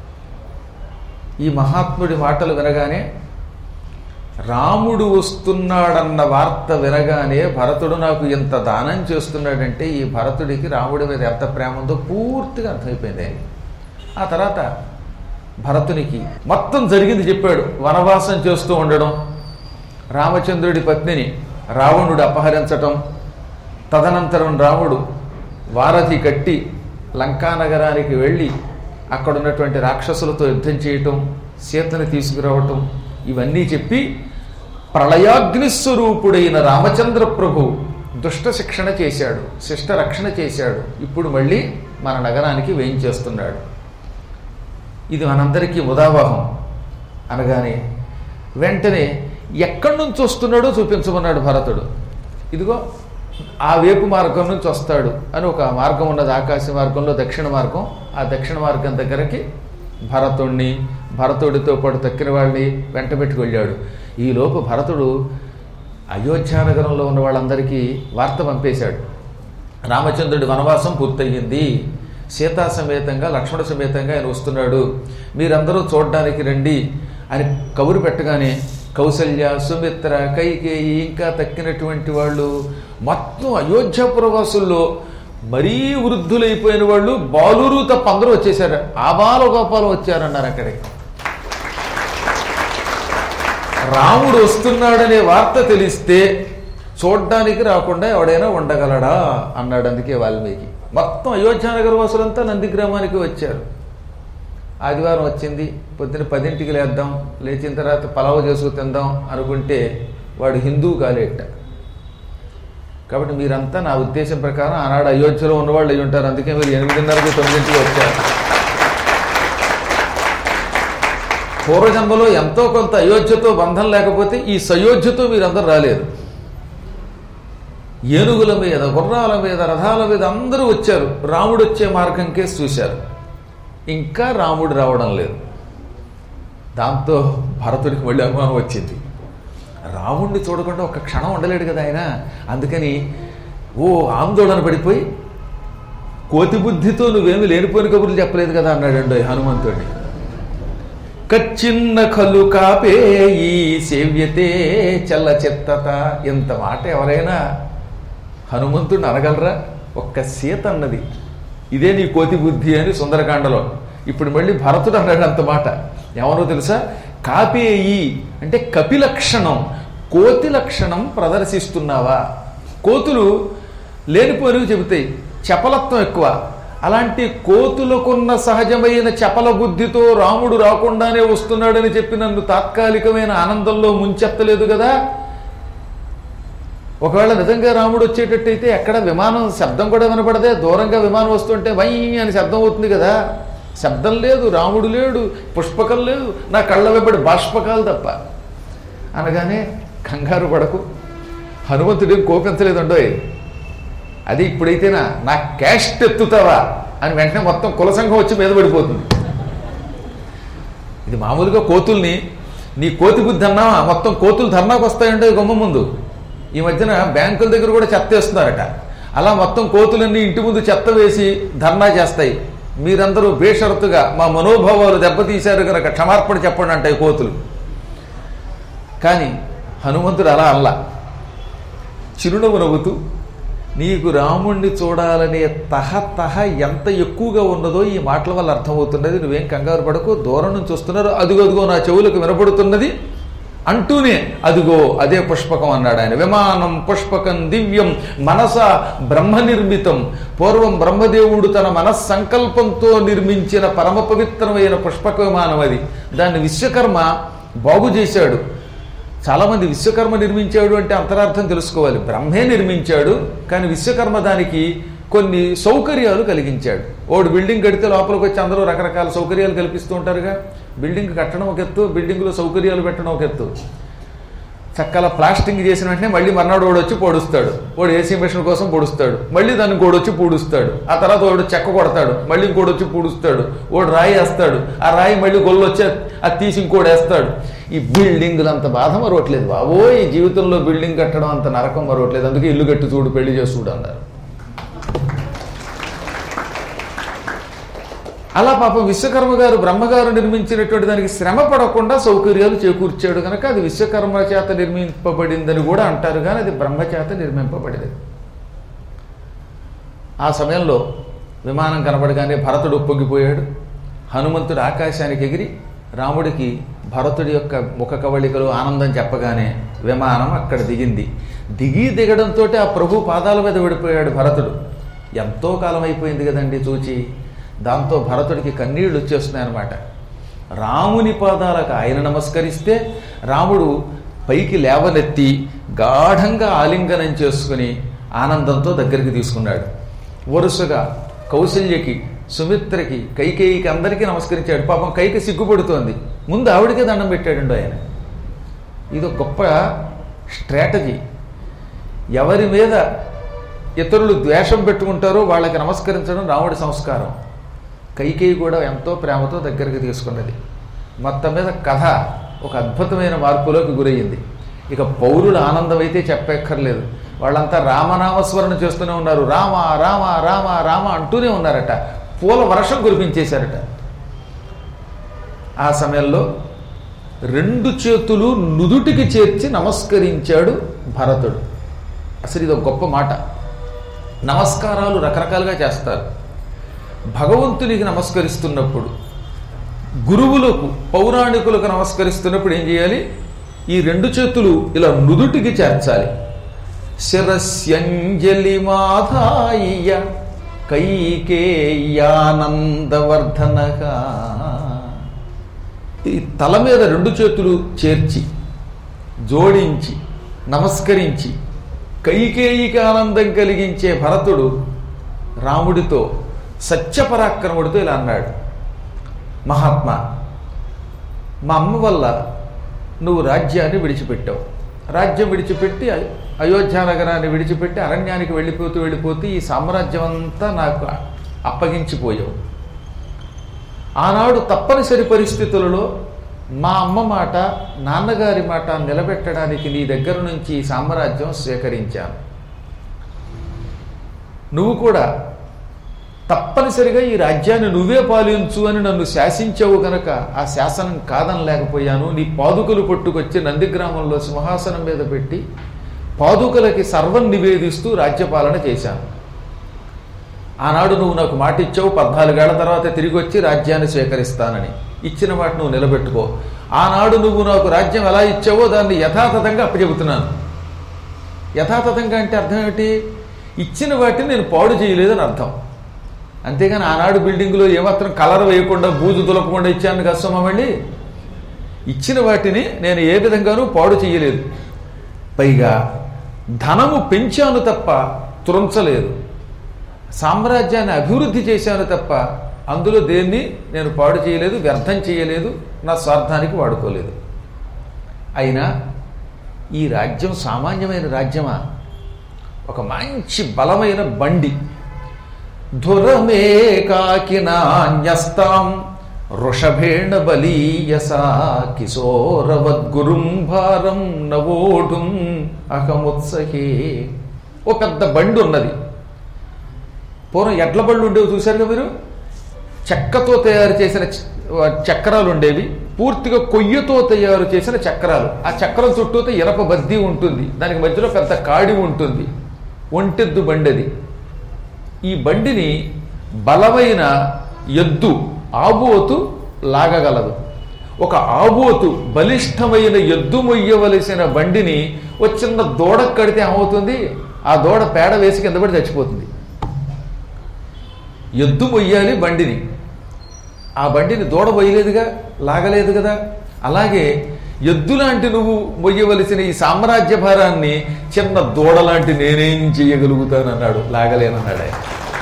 ఈ మహాత్ముడి మాటలు వినగానే రాముడు వస్తున్నాడన్న వార్త వినగానే భరతుడు నాకు ఇంత దానం చేస్తున్నాడంటే ఈ భరతుడికి రాముడి మీద ఎంత ప్రేమ ఉందో పూర్తిగా అర్థమైపోయింది ఆయన ఆ తర్వాత భరతునికి మొత్తం జరిగింది చెప్పాడు వనవాసం చేస్తూ ఉండడం రామచంద్రుడి పత్నిని రావణుడు అపహరించటం తదనంతరం రాముడు వారధి కట్టి లంకానగరానికి వెళ్ళి అక్కడ ఉన్నటువంటి రాక్షసులతో యుద్ధం చేయటం సీతని తీసుకురావటం ఇవన్నీ చెప్పి ప్రళయాగ్నిస్వరూపుడైన రామచంద్ర ప్రభు దుష్ట శిక్షణ చేశాడు శిష్ట రక్షణ చేశాడు ఇప్పుడు మళ్ళీ మన నగరానికి వేయించేస్తున్నాడు ఇది మనందరికీ ముదావాహం అనగానే వెంటనే ఎక్కడి నుంచి వస్తున్నాడో చూపించమన్నాడు భరతుడు ఇదిగో ఆ వేపు మార్గం నుంచి వస్తాడు అని ఒక మార్గం ఉన్నది ఆకాశ మార్గంలో దక్షిణ మార్గం ఆ దక్షిణ మార్గం దగ్గరకి భరతుణ్ణి భరతుడితో పాటు తక్కిన వాళ్ళని వెంట పెట్టుకు వెళ్ళాడు ఈలోపు భరతుడు అయోధ్యానగరంలో ఉన్న వాళ్ళందరికీ వార్త పంపేశాడు రామచంద్రుడి వనవాసం పూర్తయింది సీతా సమేతంగా లక్ష్మణ సమేతంగా ఆయన వస్తున్నాడు మీరందరూ చూడడానికి రండి అని కబురు పెట్టగానే కౌసల్య సుమిత్ర కైకేయి ఇంకా తక్కినటువంటి వాళ్ళు మొత్తం అయోధ్యాపురవాసుల్లో మరీ వృద్ధులైపోయిన వాళ్ళు బాలురు తప్ప అందరూ వచ్చేసారు ఆబాల గోపాలం వచ్చారన్నారు అక్కడికి రాముడు వస్తున్నాడనే వార్త తెలిస్తే చూడ్డానికి రాకుండా ఎవడైనా ఉండగలడా అన్నాడు అందుకే వాల్మీకి మొత్తం అయోధ్యానగర వాసులంతా నందిగ్రామానికి వచ్చారు ఆదివారం వచ్చింది పొద్దున పదింటికి లేద్దాం లేచిన తర్వాత పలావ్ చేసుకు తిందాం అనుకుంటే వాడు హిందువు కాలేట కాబట్టి మీరంతా నా ఉద్దేశం ప్రకారం ఆనాడు అయోధ్యలో ఉన్నవాళ్ళు అయి ఉంటారు అందుకే మీరు ఎనిమిదిన్నరకు తొమ్మిదింటికి వచ్చారు పూర్వజన్మలో ఎంతో కొంత అయోధ్యతో బంధం లేకపోతే ఈ సయోధ్యతో మీరందరూ రాలేరు ఏనుగుల మీద గుర్రాల మీద రథాల మీద అందరూ వచ్చారు రాముడు వచ్చే మార్గంకే చూశారు ఇంకా రాముడు రావడం లేదు దాంతో భరతుడికి మళ్ళీ అనుమానం వచ్చింది రాముడిని చూడకుండా ఒక క్షణం ఉండలేడు కదా ఆయన అందుకని ఓ ఆందోళన పడిపోయి కోతి బుద్ధితో నువ్వేమి లేనిపోయిన కబుర్లు చెప్పలేదు కదా అన్నాడండి హనుమంతుడిని కచ్చిన్న కలు కాపేయి సేవ్యతే చల్ల చెత్తత ఇంత మాట ఎవరైనా హనుమంతుడిని అనగలరా ఒక్క సీత అన్నది ఇదే నీ కోతి బుద్ధి అని సుందరకాండలో ఇప్పుడు మళ్ళీ భరతుడు అన్నాడు అంత మాట ఎవరో తెలుసా కాపేయి అంటే కపి లక్షణం కోతి లక్షణం ప్రదర్శిస్తున్నావా కోతులు లేనిపోనివి చెబుతాయి చపలత్వం ఎక్కువ అలాంటి కోతులకున్న సహజమైన చపల బుద్ధితో రాముడు రాకుండానే వస్తున్నాడని చెప్పి నన్ను తాత్కాలికమైన ఆనందంలో ముంచెత్తలేదు కదా ఒకవేళ నిజంగా రాముడు వచ్చేటట్టయితే ఎక్కడ విమానం శబ్దం కూడా వినపడదే దూరంగా విమానం వస్తుంటే వై అని శబ్దం అవుతుంది కదా శబ్దం లేదు రాముడు లేడు పుష్పకం లేదు నా కళ్ళ వెంబడి బాష్పకాలు తప్ప అనగానే కంగారు పడకు హనుమంతుడేం కోపించలేదండోయ్ అది ఇప్పుడైతేనా నా క్యాస్ట్ ఎత్తుతావా అని వెంటనే మొత్తం కుల సంఘం వచ్చి మీద పడిపోతుంది ఇది మామూలుగా కోతుల్ని నీ కోతి బుద్ధి అన్నావా మొత్తం కోతులు ధర్నాకు వస్తాయంటే గుమ్మ ముందు ఈ మధ్యన బ్యాంకుల దగ్గర కూడా చెత్త వేస్తున్నారట అలా మొత్తం కోతులన్నీ ఇంటి ముందు చెత్త వేసి ధర్నా చేస్తాయి మీరందరూ బేషరతుగా మా మనోభావాలు దెబ్బతీశారు కనుక క్షమార్పణ చెప్పండి అంటాయి కోతులు కానీ హనుమంతుడు అలా అల్లా చిరునవ్వు నవ్వుతూ నీకు రాముణ్ణి చూడాలనే తహ తహ ఎంత ఎక్కువగా ఉన్నదో ఈ మాటల వల్ల అర్థమవుతున్నది నువ్వేం కంగారు పడకు దూరం నుంచి వస్తున్నారు అదిగో అదిగో నా చెవులకు వినపడుతున్నది అంటూనే అదిగో అదే పుష్పకం అన్నాడు ఆయన విమానం పుష్పకం దివ్యం మనస బ్రహ్మ నిర్మితం పూర్వం బ్రహ్మదేవుడు తన మనస్సంకల్పంతో నిర్మించిన పరమ పవిత్రమైన పుష్పక విమానం అది దాన్ని విశ్వకర్మ బాగు చేశాడు చాలామంది విశ్వకర్మ నిర్మించాడు అంటే అంతరార్థం తెలుసుకోవాలి బ్రహ్మే నిర్మించాడు కానీ విశ్వకర్మ దానికి కొన్ని సౌకర్యాలు కలిగించాడు ఓడు బిల్డింగ్ కడితే లోపలికి వచ్చి అందరూ రకరకాల సౌకర్యాలు కల్పిస్తూ ఉంటారుగా బిల్డింగ్ కట్టడం ఒక ఎత్తు బిల్డింగ్లో సౌకర్యాలు పెట్టడం ఒక ఎత్తు చక్కల ప్లాస్టింగ్ చేసిన వెంటనే మళ్ళీ మర్నాడు వాడు వచ్చి పొడుస్తాడు వాడు ఏసీ మిషన్ కోసం పొడుస్తాడు మళ్ళీ దాన్ని ఇంకోడు వచ్చి పూడుస్తాడు ఆ తర్వాత వాడు చెక్క కొడతాడు మళ్ళీ ఇంకోటి వచ్చి పూడుస్తాడు వాడు రాయి వేస్తాడు ఆ రాయి మళ్ళీ గొల్లు వచ్చి అది తీసి ఇంకోటి వేస్తాడు ఈ బిల్డింగులు అంత బాధ మరవట్లేదు బాబో ఈ జీవితంలో బిల్డింగ్ కట్టడం అంత నరకం మరవట్లేదు అందుకే ఇల్లు కట్టి చూడు పెళ్లి చేసి చూడు అన్నారు అలా పాపం విశ్వకర్మ గారు బ్రహ్మగారు నిర్మించినటువంటి దానికి శ్రమ పడకుండా సౌకర్యాలు చేకూర్చాడు కనుక అది విశ్వకర్మ చేత నిర్మింపబడిందని కూడా అంటారు కానీ అది బ్రహ్మ చేత నిర్మింపబడింది ఆ సమయంలో విమానం కనబడగానే భరతుడు ఉప్పొంగిపోయాడు హనుమంతుడు ఆకాశానికి ఎగిరి రాముడికి భరతుడి యొక్క ముఖ కవళికలు ఆనందం చెప్పగానే విమానం అక్కడ దిగింది దిగి దిగడంతో ఆ ప్రభు పాదాల మీద పడిపోయాడు భరతుడు ఎంతో కాలం అయిపోయింది కదండి చూచి దాంతో భరతుడికి కన్నీళ్లు వచ్చేస్తున్నాయన్నమాట రాముని పాదాలకు ఆయన నమస్కరిస్తే రాముడు పైకి లేవనెత్తి గాఢంగా ఆలింగనం చేసుకుని ఆనందంతో దగ్గరికి తీసుకున్నాడు వరుసగా కౌశల్యకి సుమిత్రకి కైకేయికి అందరికీ నమస్కరించాడు పాపం కైకి సిగ్గుపడుతోంది ముందు ఆవిడకే దండం పెట్టాడండి ఆయన ఇది ఒక గొప్ప స్ట్రాటజీ ఎవరి మీద ఇతరులు ద్వేషం పెట్టుకుంటారో వాళ్ళకి నమస్కరించడం రాముడి సంస్కారం కైకేయి కూడా ఎంతో ప్రేమతో దగ్గరికి తీసుకున్నది మొత్తం మీద కథ ఒక అద్భుతమైన మార్పులోకి గురయ్యింది ఇక పౌరుల ఆనందం అయితే చెప్పక్కర్లేదు వాళ్ళంతా రామనామస్మరణ చేస్తూనే ఉన్నారు రామ రామ రామ రామ అంటూనే ఉన్నారట పూల వర్షం కురిపించేశారట ఆ సమయంలో రెండు చేతులు నుదుటికి చేర్చి నమస్కరించాడు భరతుడు అసలు ఇది ఒక గొప్ప మాట నమస్కారాలు రకరకాలుగా చేస్తారు భగవంతునికి నమస్కరిస్తున్నప్పుడు గురువులకు పౌరాణికులకు నమస్కరిస్తున్నప్పుడు ఏం చేయాలి ఈ రెండు చేతులు ఇలా నుదుటికి చేర్చాలి శిరస్యంజలి మాధాయ కైకేయానందవర్ధనగా ఈ తల మీద రెండు చేతులు చేర్చి జోడించి నమస్కరించి కైకేయికి ఆనందం కలిగించే భరతుడు రాముడితో సత్యపరాక్రముడితో ఇలా అన్నాడు మహాత్మా మా అమ్మ వల్ల నువ్వు రాజ్యాన్ని విడిచిపెట్టావు రాజ్యం విడిచిపెట్టి అయో- అయోధ్య నగరాన్ని విడిచిపెట్టి అరణ్యానికి వెళ్ళిపోతూ వెళ్ళిపోతూ ఈ సామ్రాజ్యం అంతా నాకు అప్పగించిపోయావు ఆనాడు తప్పనిసరి పరిస్థితులలో మా అమ్మ మాట నాన్నగారి మాట నిలబెట్టడానికి నీ దగ్గర నుంచి ఈ సామ్రాజ్యం స్వీకరించాను నువ్వు కూడా తప్పనిసరిగా ఈ రాజ్యాన్ని నువ్వే పాలించు అని నన్ను శాసించావు గనక ఆ శాసనం కాదనలేకపోయాను నీ పాదుకలు పట్టుకొచ్చి నందిగ్రామంలో సింహాసనం మీద పెట్టి పాదుకలకి సర్వం నివేదిస్తూ రాజ్యపాలన చేశాను ఆనాడు నువ్వు నాకు మాట ఇచ్చావు పద్నాలుగేళ్ల తర్వాత తిరిగి వచ్చి రాజ్యాన్ని స్వీకరిస్తానని ఇచ్చిన మాట నువ్వు నిలబెట్టుకో ఆనాడు నువ్వు నాకు రాజ్యం ఎలా ఇచ్చావో దాన్ని యథాతథంగా అప్పచెబుతున్నాను యథాతథంగా అంటే అర్థం ఏమిటి ఇచ్చిన వాటిని నేను పాడు చేయలేదని అర్థం అంతేగాని ఆనాడు బిల్డింగ్లో ఏమాత్రం కలర్ వేయకుండా బూజు దులపకుండా ఇచ్చాను కష్టమా మళ్ళీ ఇచ్చిన వాటిని నేను ఏ విధంగానూ పాడు చేయలేదు పైగా ధనము పెంచాను తప్ప త్రుంచలేదు సామ్రాజ్యాన్ని అభివృద్ధి చేశాను తప్ప అందులో దేన్ని నేను పాడు చేయలేదు వ్యర్థం చేయలేదు నా స్వార్థానికి వాడుకోలేదు అయినా ఈ రాజ్యం సామాన్యమైన రాజ్యమా ఒక మంచి బలమైన బండి ధురమే కాకినాన్యస్తాం వృషభేణ బలీయసా కిశోరవద్గురుం భారం నవోఢుం అహముత్సహే ఓ పెద్ద బండి ఉన్నది పూర్వం ఎడ్ల బళ్ళు ఉండేవి చూశారుగా మీరు చెక్కతో తయారు చేసిన చ- చక్రాలు ఉండేవి పూర్తిగా కొయ్యతో తయారు చేసిన చక్రాలు ఆ చక్రం చుట్టూతో ఇనప బద్దీ ఉంటుంది దానికి మధ్యలో పెద్ద కాడి ఉంటుంది ఒంటెద్దు బండి అది ఈ బండిని బలమైన ఎద్దు ఆబోతు లాగగలదు ఒక ఆబోతు బలిష్టమైన ఎద్దు మొయ్యవలసిన బండిని ఒక చిన్న దూడ కడితే ఏమవుతుంది ఆ దూడ పేడ వేసి కింద పడి చచ్చిపోతుంది ఎద్దు మొయ్యాలి బండిని ఆ బండిని దూడ మొయ్యలేదుగా లాగలేదు కదా అలాగే ఎద్దు లాంటి నువ్వు మొయ్యవలసిన ఈ సామ్రాజ్య భారాన్ని చిన్న దూడ లాంటి నేనేం చేయగలుగుతానన్నాడు లాగలేనన్నాడు ఆయన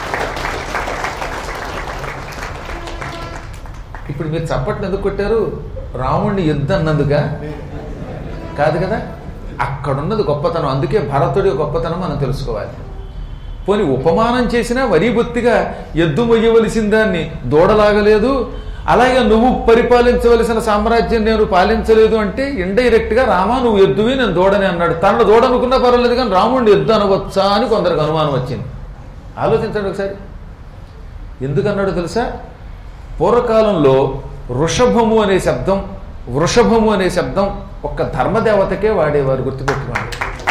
ఇప్పుడు మీరు చప్పట్లు ఎందుకు కొట్టారు రాముణ్ణి యుద్ధం అన్నందుక కాదు కదా అక్కడున్నది గొప్పతనం అందుకే భరతుడి గొప్పతనం మనం తెలుసుకోవాలి పోని ఉపమానం చేసినా వరీ బొత్తిగా ఎద్దు మొయ్యవలసిన దాన్ని దూడలాగలేదు అలాగే నువ్వు పరిపాలించవలసిన సామ్రాజ్యం నేను పాలించలేదు అంటే ఇండైరెక్ట్ గా రామా నువ్వు ఎద్దువి నేను దూడని అన్నాడు తనను దూడనుకున్నా పర్వాలేదు కానీ రాముడిని ఎద్దు అనవచ్చా అని కొందరికి అనుమానం వచ్చింది ఆలోచించండి ఒకసారి ఎందుకన్నాడు తెలుసా పూర్వకాలంలో వృషభము అనే శబ్దం వృషభము అనే శబ్దం ఒక్క ధర్మదేవతకే వాడేవారు గుర్తుపెట్టుకోండి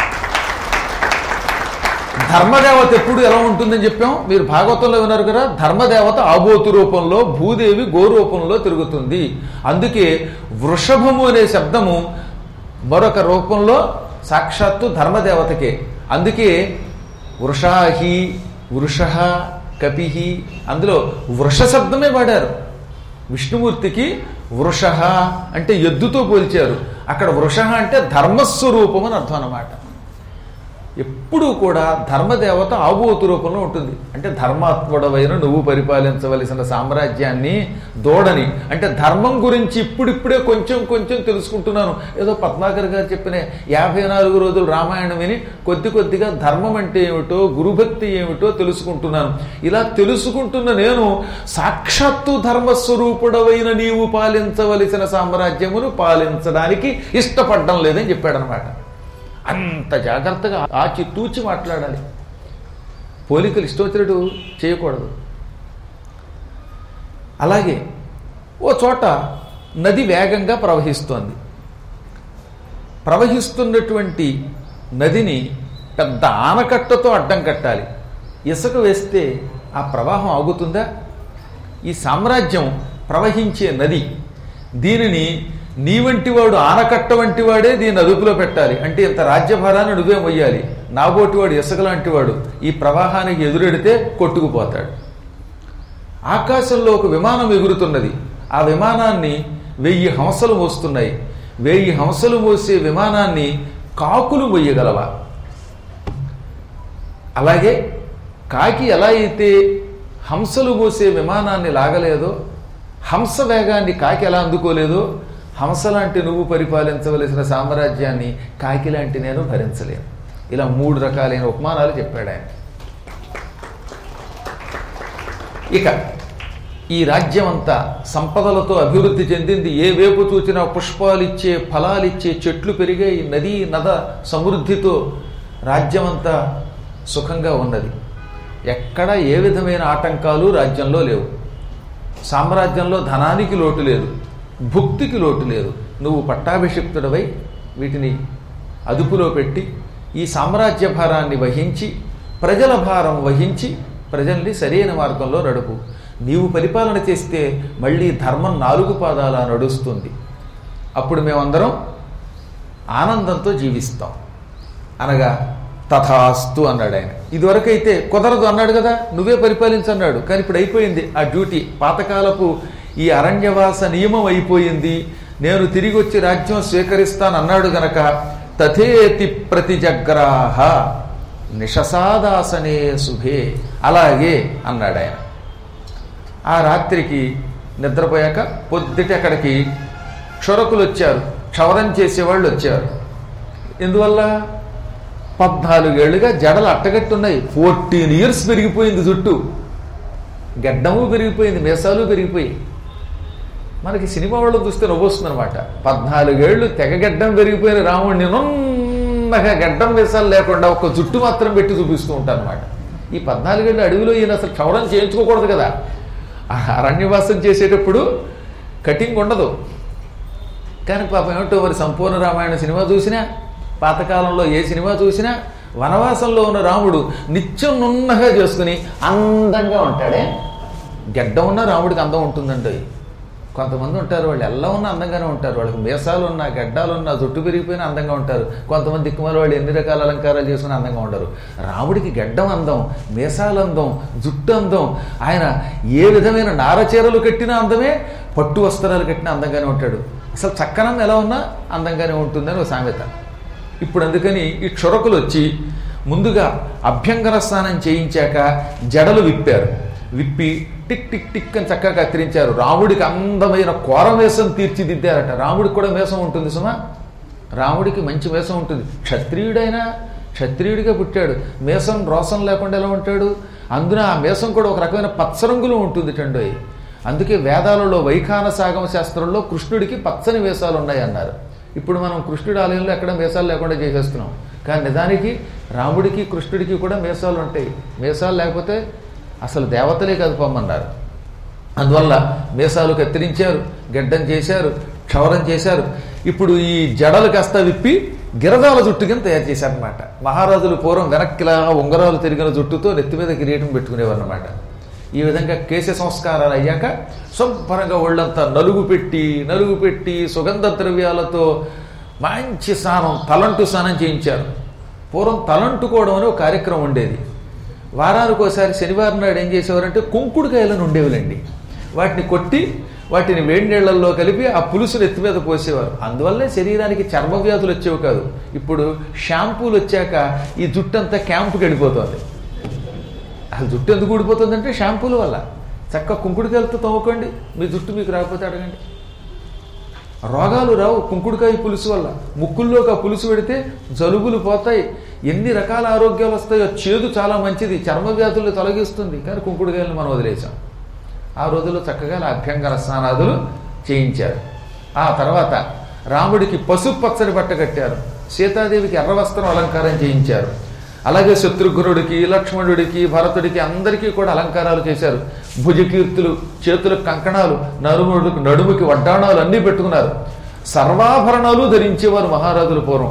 ధర్మదేవత ఎప్పుడు ఎలా ఉంటుందని చెప్పాం మీరు భాగవతంలో విన్నారు కదా ధర్మదేవత ఆబోతు రూపంలో భూదేవి గో రూపంలో తిరుగుతుంది అందుకే వృషభము అనే శబ్దము మరొక రూపంలో సాక్షాత్తు ధర్మదేవతకే అందుకే వృషాహి వృష కపిహి అందులో వృష శబ్దమే వాడారు విష్ణుమూర్తికి వృష అంటే ఎద్దుతో పోల్చారు అక్కడ వృష అంటే ధర్మస్వరూపం అని అర్థం అన్నమాట ఎప్పుడూ కూడా ధర్మదేవత ఆబోతు రూపంలో ఉంటుంది అంటే ధర్మాత్ముడవైన నువ్వు పరిపాలించవలసిన సామ్రాజ్యాన్ని దూడని అంటే ధర్మం గురించి ఇప్పుడిప్పుడే కొంచెం కొంచెం తెలుసుకుంటున్నాను ఏదో పద్మాకర్ గారు చెప్పిన యాభై నాలుగు రోజులు రామాయణం విని కొద్ది కొద్దిగా ధర్మం అంటే ఏమిటో గురుభక్తి ఏమిటో తెలుసుకుంటున్నాను ఇలా తెలుసుకుంటున్న నేను సాక్షాత్తు ధర్మస్వరూపుడవైన నీవు పాలించవలసిన సామ్రాజ్యమును పాలించడానికి ఇష్టపడడం లేదని చెప్పాడనమాట అంత జాగ్రత్తగా ఆచి తూచి మాట్లాడాలి పోలికలు ఇష్టవచ్చినట్టు చేయకూడదు అలాగే ఓ చోట నది వేగంగా ప్రవహిస్తోంది ప్రవహిస్తున్నటువంటి నదిని పెద్ద ఆనకట్టతో అడ్డం కట్టాలి ఇసుక వేస్తే ఆ ప్రవాహం ఆగుతుందా ఈ సామ్రాజ్యం ప్రవహించే నది దీనిని నీ వంటి వాడు ఆనకట్ట వంటి వాడే దీన్ని అదుపులో పెట్టాలి అంటే ఇంత రాజ్యభారాన్ని నువ్వే మొయ్యాలి నాబోటి వాడు ఇసుక లాంటి వాడు ఈ ప్రవాహానికి ఎదురెడితే కొట్టుకుపోతాడు ఆకాశంలో ఒక విమానం ఎగురుతున్నది ఆ విమానాన్ని వెయ్యి హంసలు మోస్తున్నాయి వెయ్యి హంసలు మోసే విమానాన్ని కాకులు మొయ్యగలవా అలాగే కాకి ఎలా అయితే హంసలు మోసే విమానాన్ని లాగలేదో హంస వేగాన్ని కాకి ఎలా అందుకోలేదో హంస లాంటి నువ్వు పరిపాలించవలసిన సామ్రాజ్యాన్ని కాకి లాంటి నేను భరించలేను ఇలా మూడు రకాలైన ఉపమానాలు చెప్పాడు ఆయన ఇక ఈ రాజ్యం అంతా సంపదలతో అభివృద్ధి చెందింది ఏ వేపు చూచినా పుష్పాలిచ్చే ఫలాలిచ్చే చెట్లు పెరిగాయి నదీ నద సమృద్ధితో రాజ్యమంతా సుఖంగా ఉన్నది ఎక్కడ ఏ విధమైన ఆటంకాలు రాజ్యంలో లేవు సామ్రాజ్యంలో ధనానికి లోటు లేదు భుక్తికి లోటు లేదు నువ్వు పట్టాభిషిక్తుడవై వీటిని అదుపులో పెట్టి ఈ సామ్రాజ్య భారాన్ని వహించి ప్రజల భారం వహించి ప్రజల్ని సరైన మార్గంలో నడుపు నీవు పరిపాలన చేస్తే మళ్ళీ ధర్మం నాలుగు పాదాల నడుస్తుంది అప్పుడు మేమందరం ఆనందంతో జీవిస్తాం అనగా తథాస్తు అన్నాడు ఆయన ఇదివరకైతే కుదరదు అన్నాడు కదా నువ్వే పరిపాలించన్నాడు కానీ ఇప్పుడు అయిపోయింది ఆ డ్యూటీ పాతకాలపు ఈ అరణ్యవాస నియమం అయిపోయింది నేను తిరిగి వచ్చి రాజ్యం స్వీకరిస్తాను అన్నాడు గనక తథేతి ప్రతిజగ్రాహ నిషసాదాసనే శుభే అలాగే అన్నాడు ఆయన ఆ రాత్రికి నిద్రపోయాక పొద్దుటి అక్కడికి క్షురకులు వచ్చారు క్షవరం చేసేవాళ్ళు వచ్చారు ఎందువల్ల పద్నాలుగేళ్లుగా జడలు అట్టగట్టున్నాయి ఫోర్టీన్ ఇయర్స్ పెరిగిపోయింది జుట్టు గడ్డము పెరిగిపోయింది మీసాలు పెరిగిపోయి మనకి సినిమా వాళ్ళు చూస్తే నవ్వొస్తుంది అనమాట పద్నాలుగేళ్లు తెగ గడ్డం పెరిగిపోయిన రాముడిని నున్నగా గడ్డం మీసాలు లేకుండా ఒక జుట్టు మాత్రం పెట్టి చూపిస్తూ ఉంటాను అనమాట ఈ పద్నాలుగేళ్ళు అడవిలో ఈయన అసలు క్షవరం చేయించుకోకూడదు కదా ఆ అరణ్యవాసం చేసేటప్పుడు కటింగ్ ఉండదు కానీ పాపం ఏమిటో మరి సంపూర్ణ రామాయణ సినిమా చూసినా పాతకాలంలో ఏ సినిమా చూసినా వనవాసంలో ఉన్న రాముడు నిత్యం నున్నగా చేసుకుని అందంగా ఉంటాడే గడ్డ ఉన్న రాముడికి అందం ఉంటుందండి కొంతమంది ఉంటారు వాళ్ళు ఎలా ఉన్నా అందంగానే ఉంటారు వాళ్ళకి మీసాలు ఉన్నా గడ్డాలు ఉన్నా జుట్టు పెరిగిపోయినా అందంగా ఉంటారు కొంతమంది దిక్కుమాల వాళ్ళు ఎన్ని రకాల అలంకారాలు చేసుకుని అందంగా ఉండరు రాముడికి గడ్డం అందం మీసాలు అందం జుట్టు అందం ఆయన ఏ విధమైన నారచీరలు కట్టినా అందమే పట్టు వస్త్రాలు కట్టినా అందంగానే ఉంటాడు అసలు చక్కనం ఎలా ఉన్నా అందంగానే ఉంటుందని ఒక సామెత ఇప్పుడు అందుకని ఈ క్షురకులు వచ్చి ముందుగా అభ్యంగన స్నానం చేయించాక జడలు విప్పారు విప్పి టిక్ టిక్ టిక్ అని చక్కగా కత్తిరించారు రాముడికి అందమైన కోర మేసం తీర్చిదిద్దారట రాముడికి కూడా మేసం ఉంటుంది సుమా రాముడికి మంచి మేసం ఉంటుంది క్షత్రియుడైనా క్షత్రియుడిగా పుట్టాడు మేసం రోసం లేకుండా ఎలా ఉంటాడు అందున ఆ మేసం కూడా ఒక రకమైన పచ్చరంగులో ఉంటుంది టండోయ్ అందుకే వేదాలలో వైఖాన సాగమ శాస్త్రంలో కృష్ణుడికి పచ్చని వేషాలు ఉన్నాయి అన్నారు ఇప్పుడు మనం కృష్ణుడి ఆలయంలో ఎక్కడ మేసాలు లేకుండా చేసేస్తున్నాం కానీ నిజానికి రాముడికి కృష్ణుడికి కూడా మేసాలు ఉంటాయి మేసాలు లేకపోతే అసలు దేవతలే కాదు పొమ్మన్నారు అందువల్ల మీసాలు కత్తిరించారు గడ్డం చేశారు క్షవరం చేశారు ఇప్పుడు ఈ జడలు కాస్త విప్పి గిరదాల జుట్టు కింద తయారు చేశారనమాట మహారాజులు పూర్వం వెనక్కిలా ఉంగరాలు తిరిగిన జుట్టుతో నెత్తి మీద కిరీటం పెట్టుకునేవారు అనమాట ఈ విధంగా కేశ సంస్కారాలు అయ్యాక శుభ్రంగా ఒళ్ళంతా నలుగు పెట్టి నలుగు పెట్టి సుగంధ ద్రవ్యాలతో మంచి స్నానం తలంటు స్నానం చేయించారు పూర్వం తలంటుకోవడం అని ఒక కార్యక్రమం ఉండేది వారానికి ఒకసారి శనివారం నాడు ఏం చేసేవారంటే కుంకుడుకాయలను ఉండేవాళ్ళండి వాటిని కొట్టి వాటిని వేడి నీళ్లలో కలిపి ఆ పులుసును ఎత్తి మీద పోసేవారు అందువల్లే శరీరానికి చర్మ వ్యాధులు వచ్చేవి కాదు ఇప్పుడు షాంపూలు వచ్చాక ఈ జుట్టు అంతా క్యాంపుకి వెళ్ళిపోతుంది అసలు జుట్టు ఎందుకు ఊడిపోతుందంటే షాంపూల వల్ల చక్క కుంకుడుకాయలతో తవ్వుకోండి మీ జుట్టు మీకు రాకపోతే అడగండి రోగాలు రావు కుంకుడుకాయ పులుసు వల్ల ముక్కుల్లోకి ఆ పులుసు పెడితే జలుబులు పోతాయి ఎన్ని రకాల ఆరోగ్యాలు వస్తాయో చేదు చాలా మంచిది చర్మ వ్యాధులు తొలగిస్తుంది కానీ కుంకుడుకాయలను మనం వదిలేసాం ఆ రోజుల్లో చక్కగా అభ్యంగన స్నానాదులు చేయించారు ఆ తర్వాత రాముడికి పసుపు పచ్చడి బట్ట కట్టారు సీతాదేవికి ఎర్ర వస్త్రం అలంకారం చేయించారు అలాగే శత్రుఘ్నుడికి లక్ష్మణుడికి భరతుడికి అందరికీ కూడా అలంకారాలు చేశారు భుజకీర్తులు చేతులకు కంకణాలు నడుముడికి నడుముకి వడ్డాణాలు అన్నీ పెట్టుకున్నారు సర్వాభరణాలు ధరించేవారు మహారాజులు పూర్వం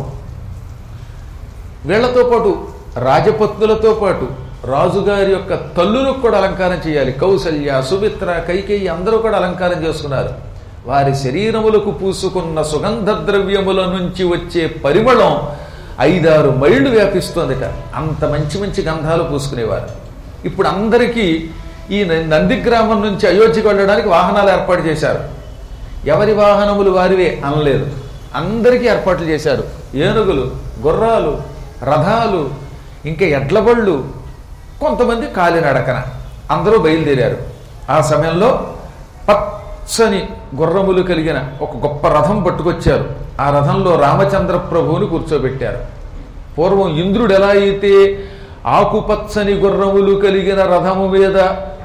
వీళ్లతో పాటు రాజపత్నులతో పాటు రాజుగారి యొక్క తల్లులకు కూడా అలంకారం చేయాలి కౌసల్య సుమిత్ర కైకేయి అందరూ కూడా అలంకారం చేసుకున్నారు వారి శరీరములకు పూసుకున్న సుగంధ ద్రవ్యముల నుంచి వచ్చే పరిమళం ఐదారు మైళ్ళు వ్యాపిస్తోందిట అంత మంచి మంచి గంధాలు పూసుకునేవారు ఇప్పుడు అందరికీ ఈ న- నందిగ్రామం నుంచి అయోధ్యకు వెళ్ళడానికి వాహనాలు ఏర్పాటు చేశారు ఎవరి వాహనములు వారివే అనలేదు అందరికీ ఏర్పాట్లు చేశారు ఏనుగులు గుర్రాలు రథాలు ఇంకా ఎడ్లబళ్ళు కొంతమంది కాలినడకన అందరూ బయలుదేరారు ఆ సమయంలో పచ్చని గుర్రములు కలిగిన ఒక గొప్ప రథం పట్టుకొచ్చారు ఆ రథంలో రామచంద్ర ప్రభువుని కూర్చోబెట్టారు పూర్వం ఇంద్రుడు ఎలా అయితే ఆకుపచ్చని గుర్రములు కలిగిన రథము మీద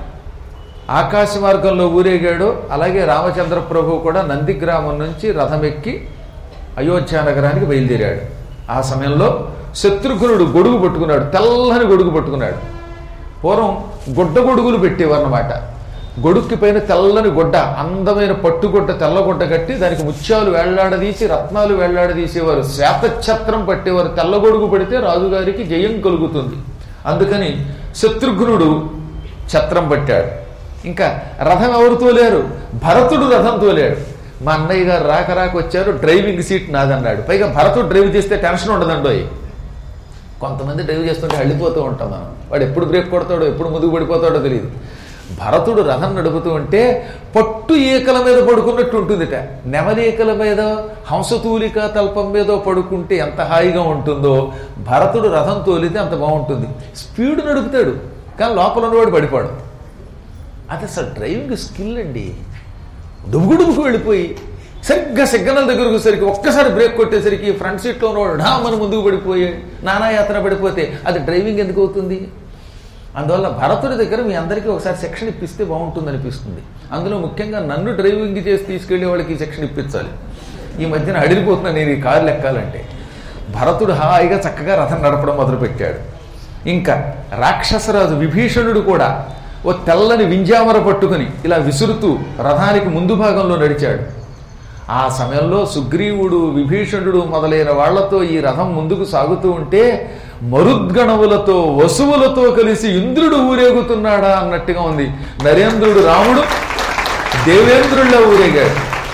ఆకాశ మార్గంలో ఊరేగాడో అలాగే రామచంద్ర ప్రభు కూడా నందిగ్రామం నుంచి రథం ఎక్కి అయోధ్య నగరానికి బయలుదేరాడు ఆ సమయంలో శత్రుఘ్నుడు గొడుగు పట్టుకున్నాడు తెల్లని గొడుగు పట్టుకున్నాడు పూర్వం గుడ్డ గొడుగులు పెట్టేవారన్నమాట గొడుక్కి పైన తెల్లని గుడ్డ అందమైన పట్టుగుడ్డ తెల్లగుడ్డ కట్టి దానికి ముత్యాలు వేళ్లాడదీసి రత్నాలు వేళ్లాడదీసేవారు శ్వేతఛత్రం పట్టేవారు తెల్ల గొడుగు పడితే రాజుగారికి జయం కలుగుతుంది అందుకని శత్రుఘ్నుడు ఛత్రం పట్టాడు ఇంకా రథం ఎవరు తోలేరు భరతుడు రథం తోలాడు మా అన్నయ్య గారు రాక రాక వచ్చారు డ్రైవింగ్ సీట్ నాదన్నాడు పైగా భరతుడు డ్రైవ్ చేస్తే టెన్షన్ ఉండదండోయ్ కొంతమంది డ్రైవ్ చేస్తుంటే అళ్ళిపోతూ ఉంటాం మనం వాడు ఎప్పుడు బ్రేక్ కొడతాడో ఎప్పుడు ముందుకు పడిపోతాడో తెలియదు భరతుడు రథం నడుపుతూ ఉంటే పట్టు ఈకల మీద పడుకున్నట్టు ఉంటుందిట నెమలి ఈకల మీద హంసతూలిక తల్పం మీద పడుకుంటే ఎంత హాయిగా ఉంటుందో భరతుడు రథం తోలితే అంత బాగుంటుంది స్పీడ్ నడుపుతాడు కానీ లోపల ఉన్నవాడు పడిపోడు అది అసలు డ్రైవింగ్ స్కిల్ అండి డుబుగుడుబుకు వెళ్ళిపోయి సరిగ్గా సిగ్నల్ దగ్గరకు వచ్చేసరికి ఒక్కసారి బ్రేక్ కొట్టేసరికి ఫ్రంట్ సీట్లో ఉన్నవాడు ఢామని ముందుకు పడిపోయి నానాయాత్ర పడిపోతే అది డ్రైవింగ్ ఎందుకు అవుతుంది అందువల్ల భరతుడి దగ్గర మీ అందరికీ ఒకసారి సెక్షన్ ఇప్పిస్తే బాగుంటుంది అనిపిస్తుంది అందులో ముఖ్యంగా నన్ను డ్రైవింగ్ చేసి తీసుకెళ్లే వాళ్ళకి ఈ సెక్షన్ ఇప్పించాలి ఈ మధ్యన అడిగిపోతున్నా నేను ఈ కారు లెక్కాలంటే భరతుడు హాయిగా చక్కగా రథం నడపడం మొదలుపెట్టాడు ఇంకా రాక్షసరాజు విభీషణుడు కూడా ఓ తెల్లని వింజామర పట్టుకుని ఇలా విసురుతూ రథానికి ముందు భాగంలో నడిచాడు ఆ సమయంలో సుగ్రీవుడు విభీషణుడు మొదలైన వాళ్లతో ఈ రథం ముందుకు సాగుతూ ఉంటే మరుద్గణములతో వసువులతో కలిసి ఇంద్రుడు ఊరేగుతున్నాడా అన్నట్టుగా ఉంది నరేంద్రుడు రాముడు దేవేంద్రుల్లో ఊరేగాడు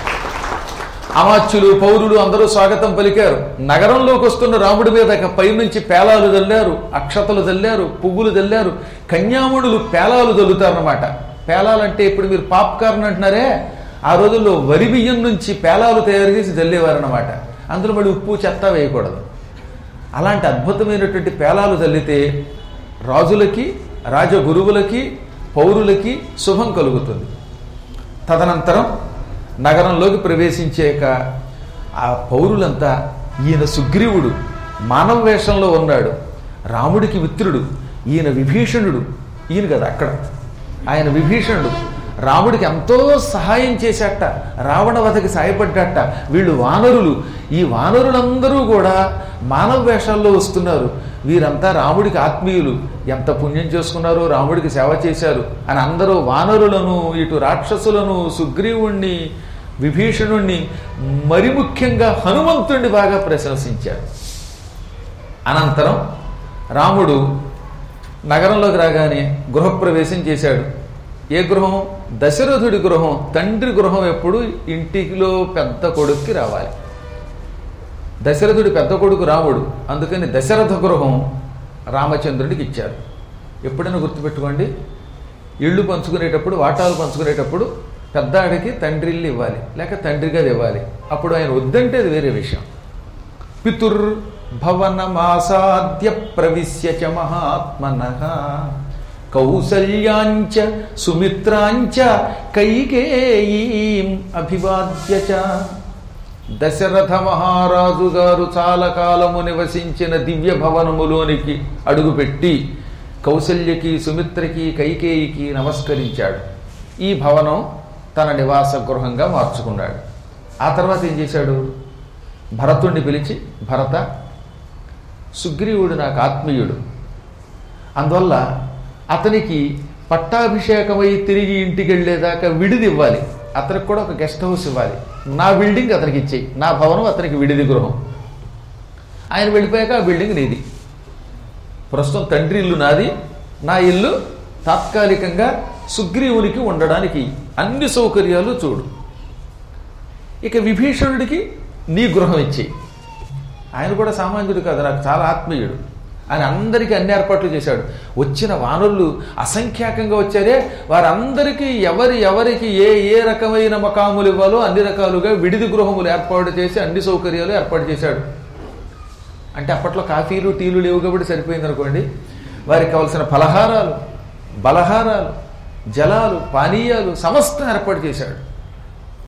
అమాత్యులు పౌరులు అందరూ స్వాగతం పలికారు నగరంలోకి వస్తున్న రాముడి మీద ఇక పైనుంచి పేలాలు చల్లారు అక్షతలు చల్లారు పువ్వులు చల్లారు కన్యాముడులు పేలాలు చల్లుతారన్నమాట పేలాలంటే ఇప్పుడు మీరు పాప్కార్న్ అంటున్నారే ఆ రోజుల్లో వరి బియ్యం నుంచి పేలాలు తయారు చేసి చల్లేవారన్నమాట అందులో మళ్ళీ ఉప్పు చెత్త వేయకూడదు అలాంటి అద్భుతమైనటువంటి పేలాలు చల్లితే రాజులకి రాజగురువులకి పౌరులకి శుభం కలుగుతుంది తదనంతరం నగరంలోకి ప్రవేశించాక ఆ పౌరులంతా ఈయన సుగ్రీవుడు మానవ వేషంలో ఉన్నాడు రాముడికి మిత్రుడు ఈయన విభీషణుడు ఈయన కదా అక్కడ ఆయన విభీషణుడు రాముడికి ఎంతో సహాయం చేశాట రావణ వధకి సాయపడ్డట వీళ్ళు వానరులు ఈ వానరులందరూ కూడా మానవ వేషాల్లో వస్తున్నారు వీరంతా రాముడికి ఆత్మీయులు ఎంత పుణ్యం చేసుకున్నారో రాముడికి సేవ చేశారు అని అందరూ వానరులను ఇటు రాక్షసులను సుగ్రీవుణ్ణి విభీషణుణ్ణి మరి ముఖ్యంగా హనుమంతుణ్ణి బాగా ప్రశంసించారు అనంతరం రాముడు నగరంలోకి రాగానే గృహప్రవేశం చేశాడు ఏ గృహం దశరథుడి గృహం తండ్రి గృహం ఎప్పుడు ఇంటిలో పెద్ద కొడుక్కి రావాలి దశరథుడి పెద్ద కొడుకు రాముడు అందుకని దశరథ గృహం రామచంద్రుడికి ఇచ్చారు ఎప్పుడైనా గుర్తుపెట్టుకోండి ఇళ్ళు పంచుకునేటప్పుడు వాటాలు పంచుకునేటప్పుడు పెద్దాడికి తండ్రి ఇల్లు ఇవ్వాలి లేక తండ్రిగా ఇవ్వాలి అప్పుడు ఆయన వద్దంటే అది వేరే విషయం పితుర్ భవనమాసాద్య ప్రవిశ్య చ మహాత్మన కౌసల్యాంచ సుమిత్రాంచ కైకేయీం అభివాద్య చ దశరథ మహారాజు గారు చాలా కాలము నివసించిన దివ్య భవనములోనికి అడుగుపెట్టి కౌసల్యకి సుమిత్రకి కైకేయికి నమస్కరించాడు ఈ భవనం తన నివాస గృహంగా మార్చుకున్నాడు ఆ తర్వాత ఏం చేశాడు భరతుణ్ణి పిలిచి భరత సుగ్రీవుడు నాకు ఆత్మీయుడు అందువల్ల అతనికి పట్టాభిషేకమై తిరిగి ఇంటికి వెళ్ళేదాకా విడిది ఇవ్వాలి అతనికి కూడా ఒక గెస్ట్ హౌస్ ఇవ్వాలి నా బిల్డింగ్ అతనికి ఇచ్చేయి నా భవనం అతనికి విడిది గృహం ఆయన వెళ్ళిపోయాక ఆ బిల్డింగ్ నీది ప్రస్తుతం తండ్రి ఇల్లు నాది నా ఇల్లు తాత్కాలికంగా సుగ్రీవునికి ఉండడానికి అన్ని సౌకర్యాలు చూడు ఇక విభీషణుడికి నీ గృహం ఇచ్చేయి ఆయన కూడా సామాన్యుడు కాదు నాకు చాలా ఆత్మీయుడు ఆయన అందరికీ అన్ని ఏర్పాట్లు చేశాడు వచ్చిన వానరులు అసంఖ్యాకంగా వచ్చారే వారందరికీ ఎవరి ఎవరికి ఏ ఏ రకమైన మకాములు ఇవ్వాలో అన్ని రకాలుగా విడిది గృహములు ఏర్పాటు చేసి అన్ని సౌకర్యాలు ఏర్పాటు చేశాడు అంటే అప్పట్లో కాఫీలు టీలు లేవు కాబట్టి సరిపోయింది అనుకోండి వారికి కావలసిన ఫలహారాలు బలహారాలు జలాలు పానీయాలు సమస్తం ఏర్పాటు చేశాడు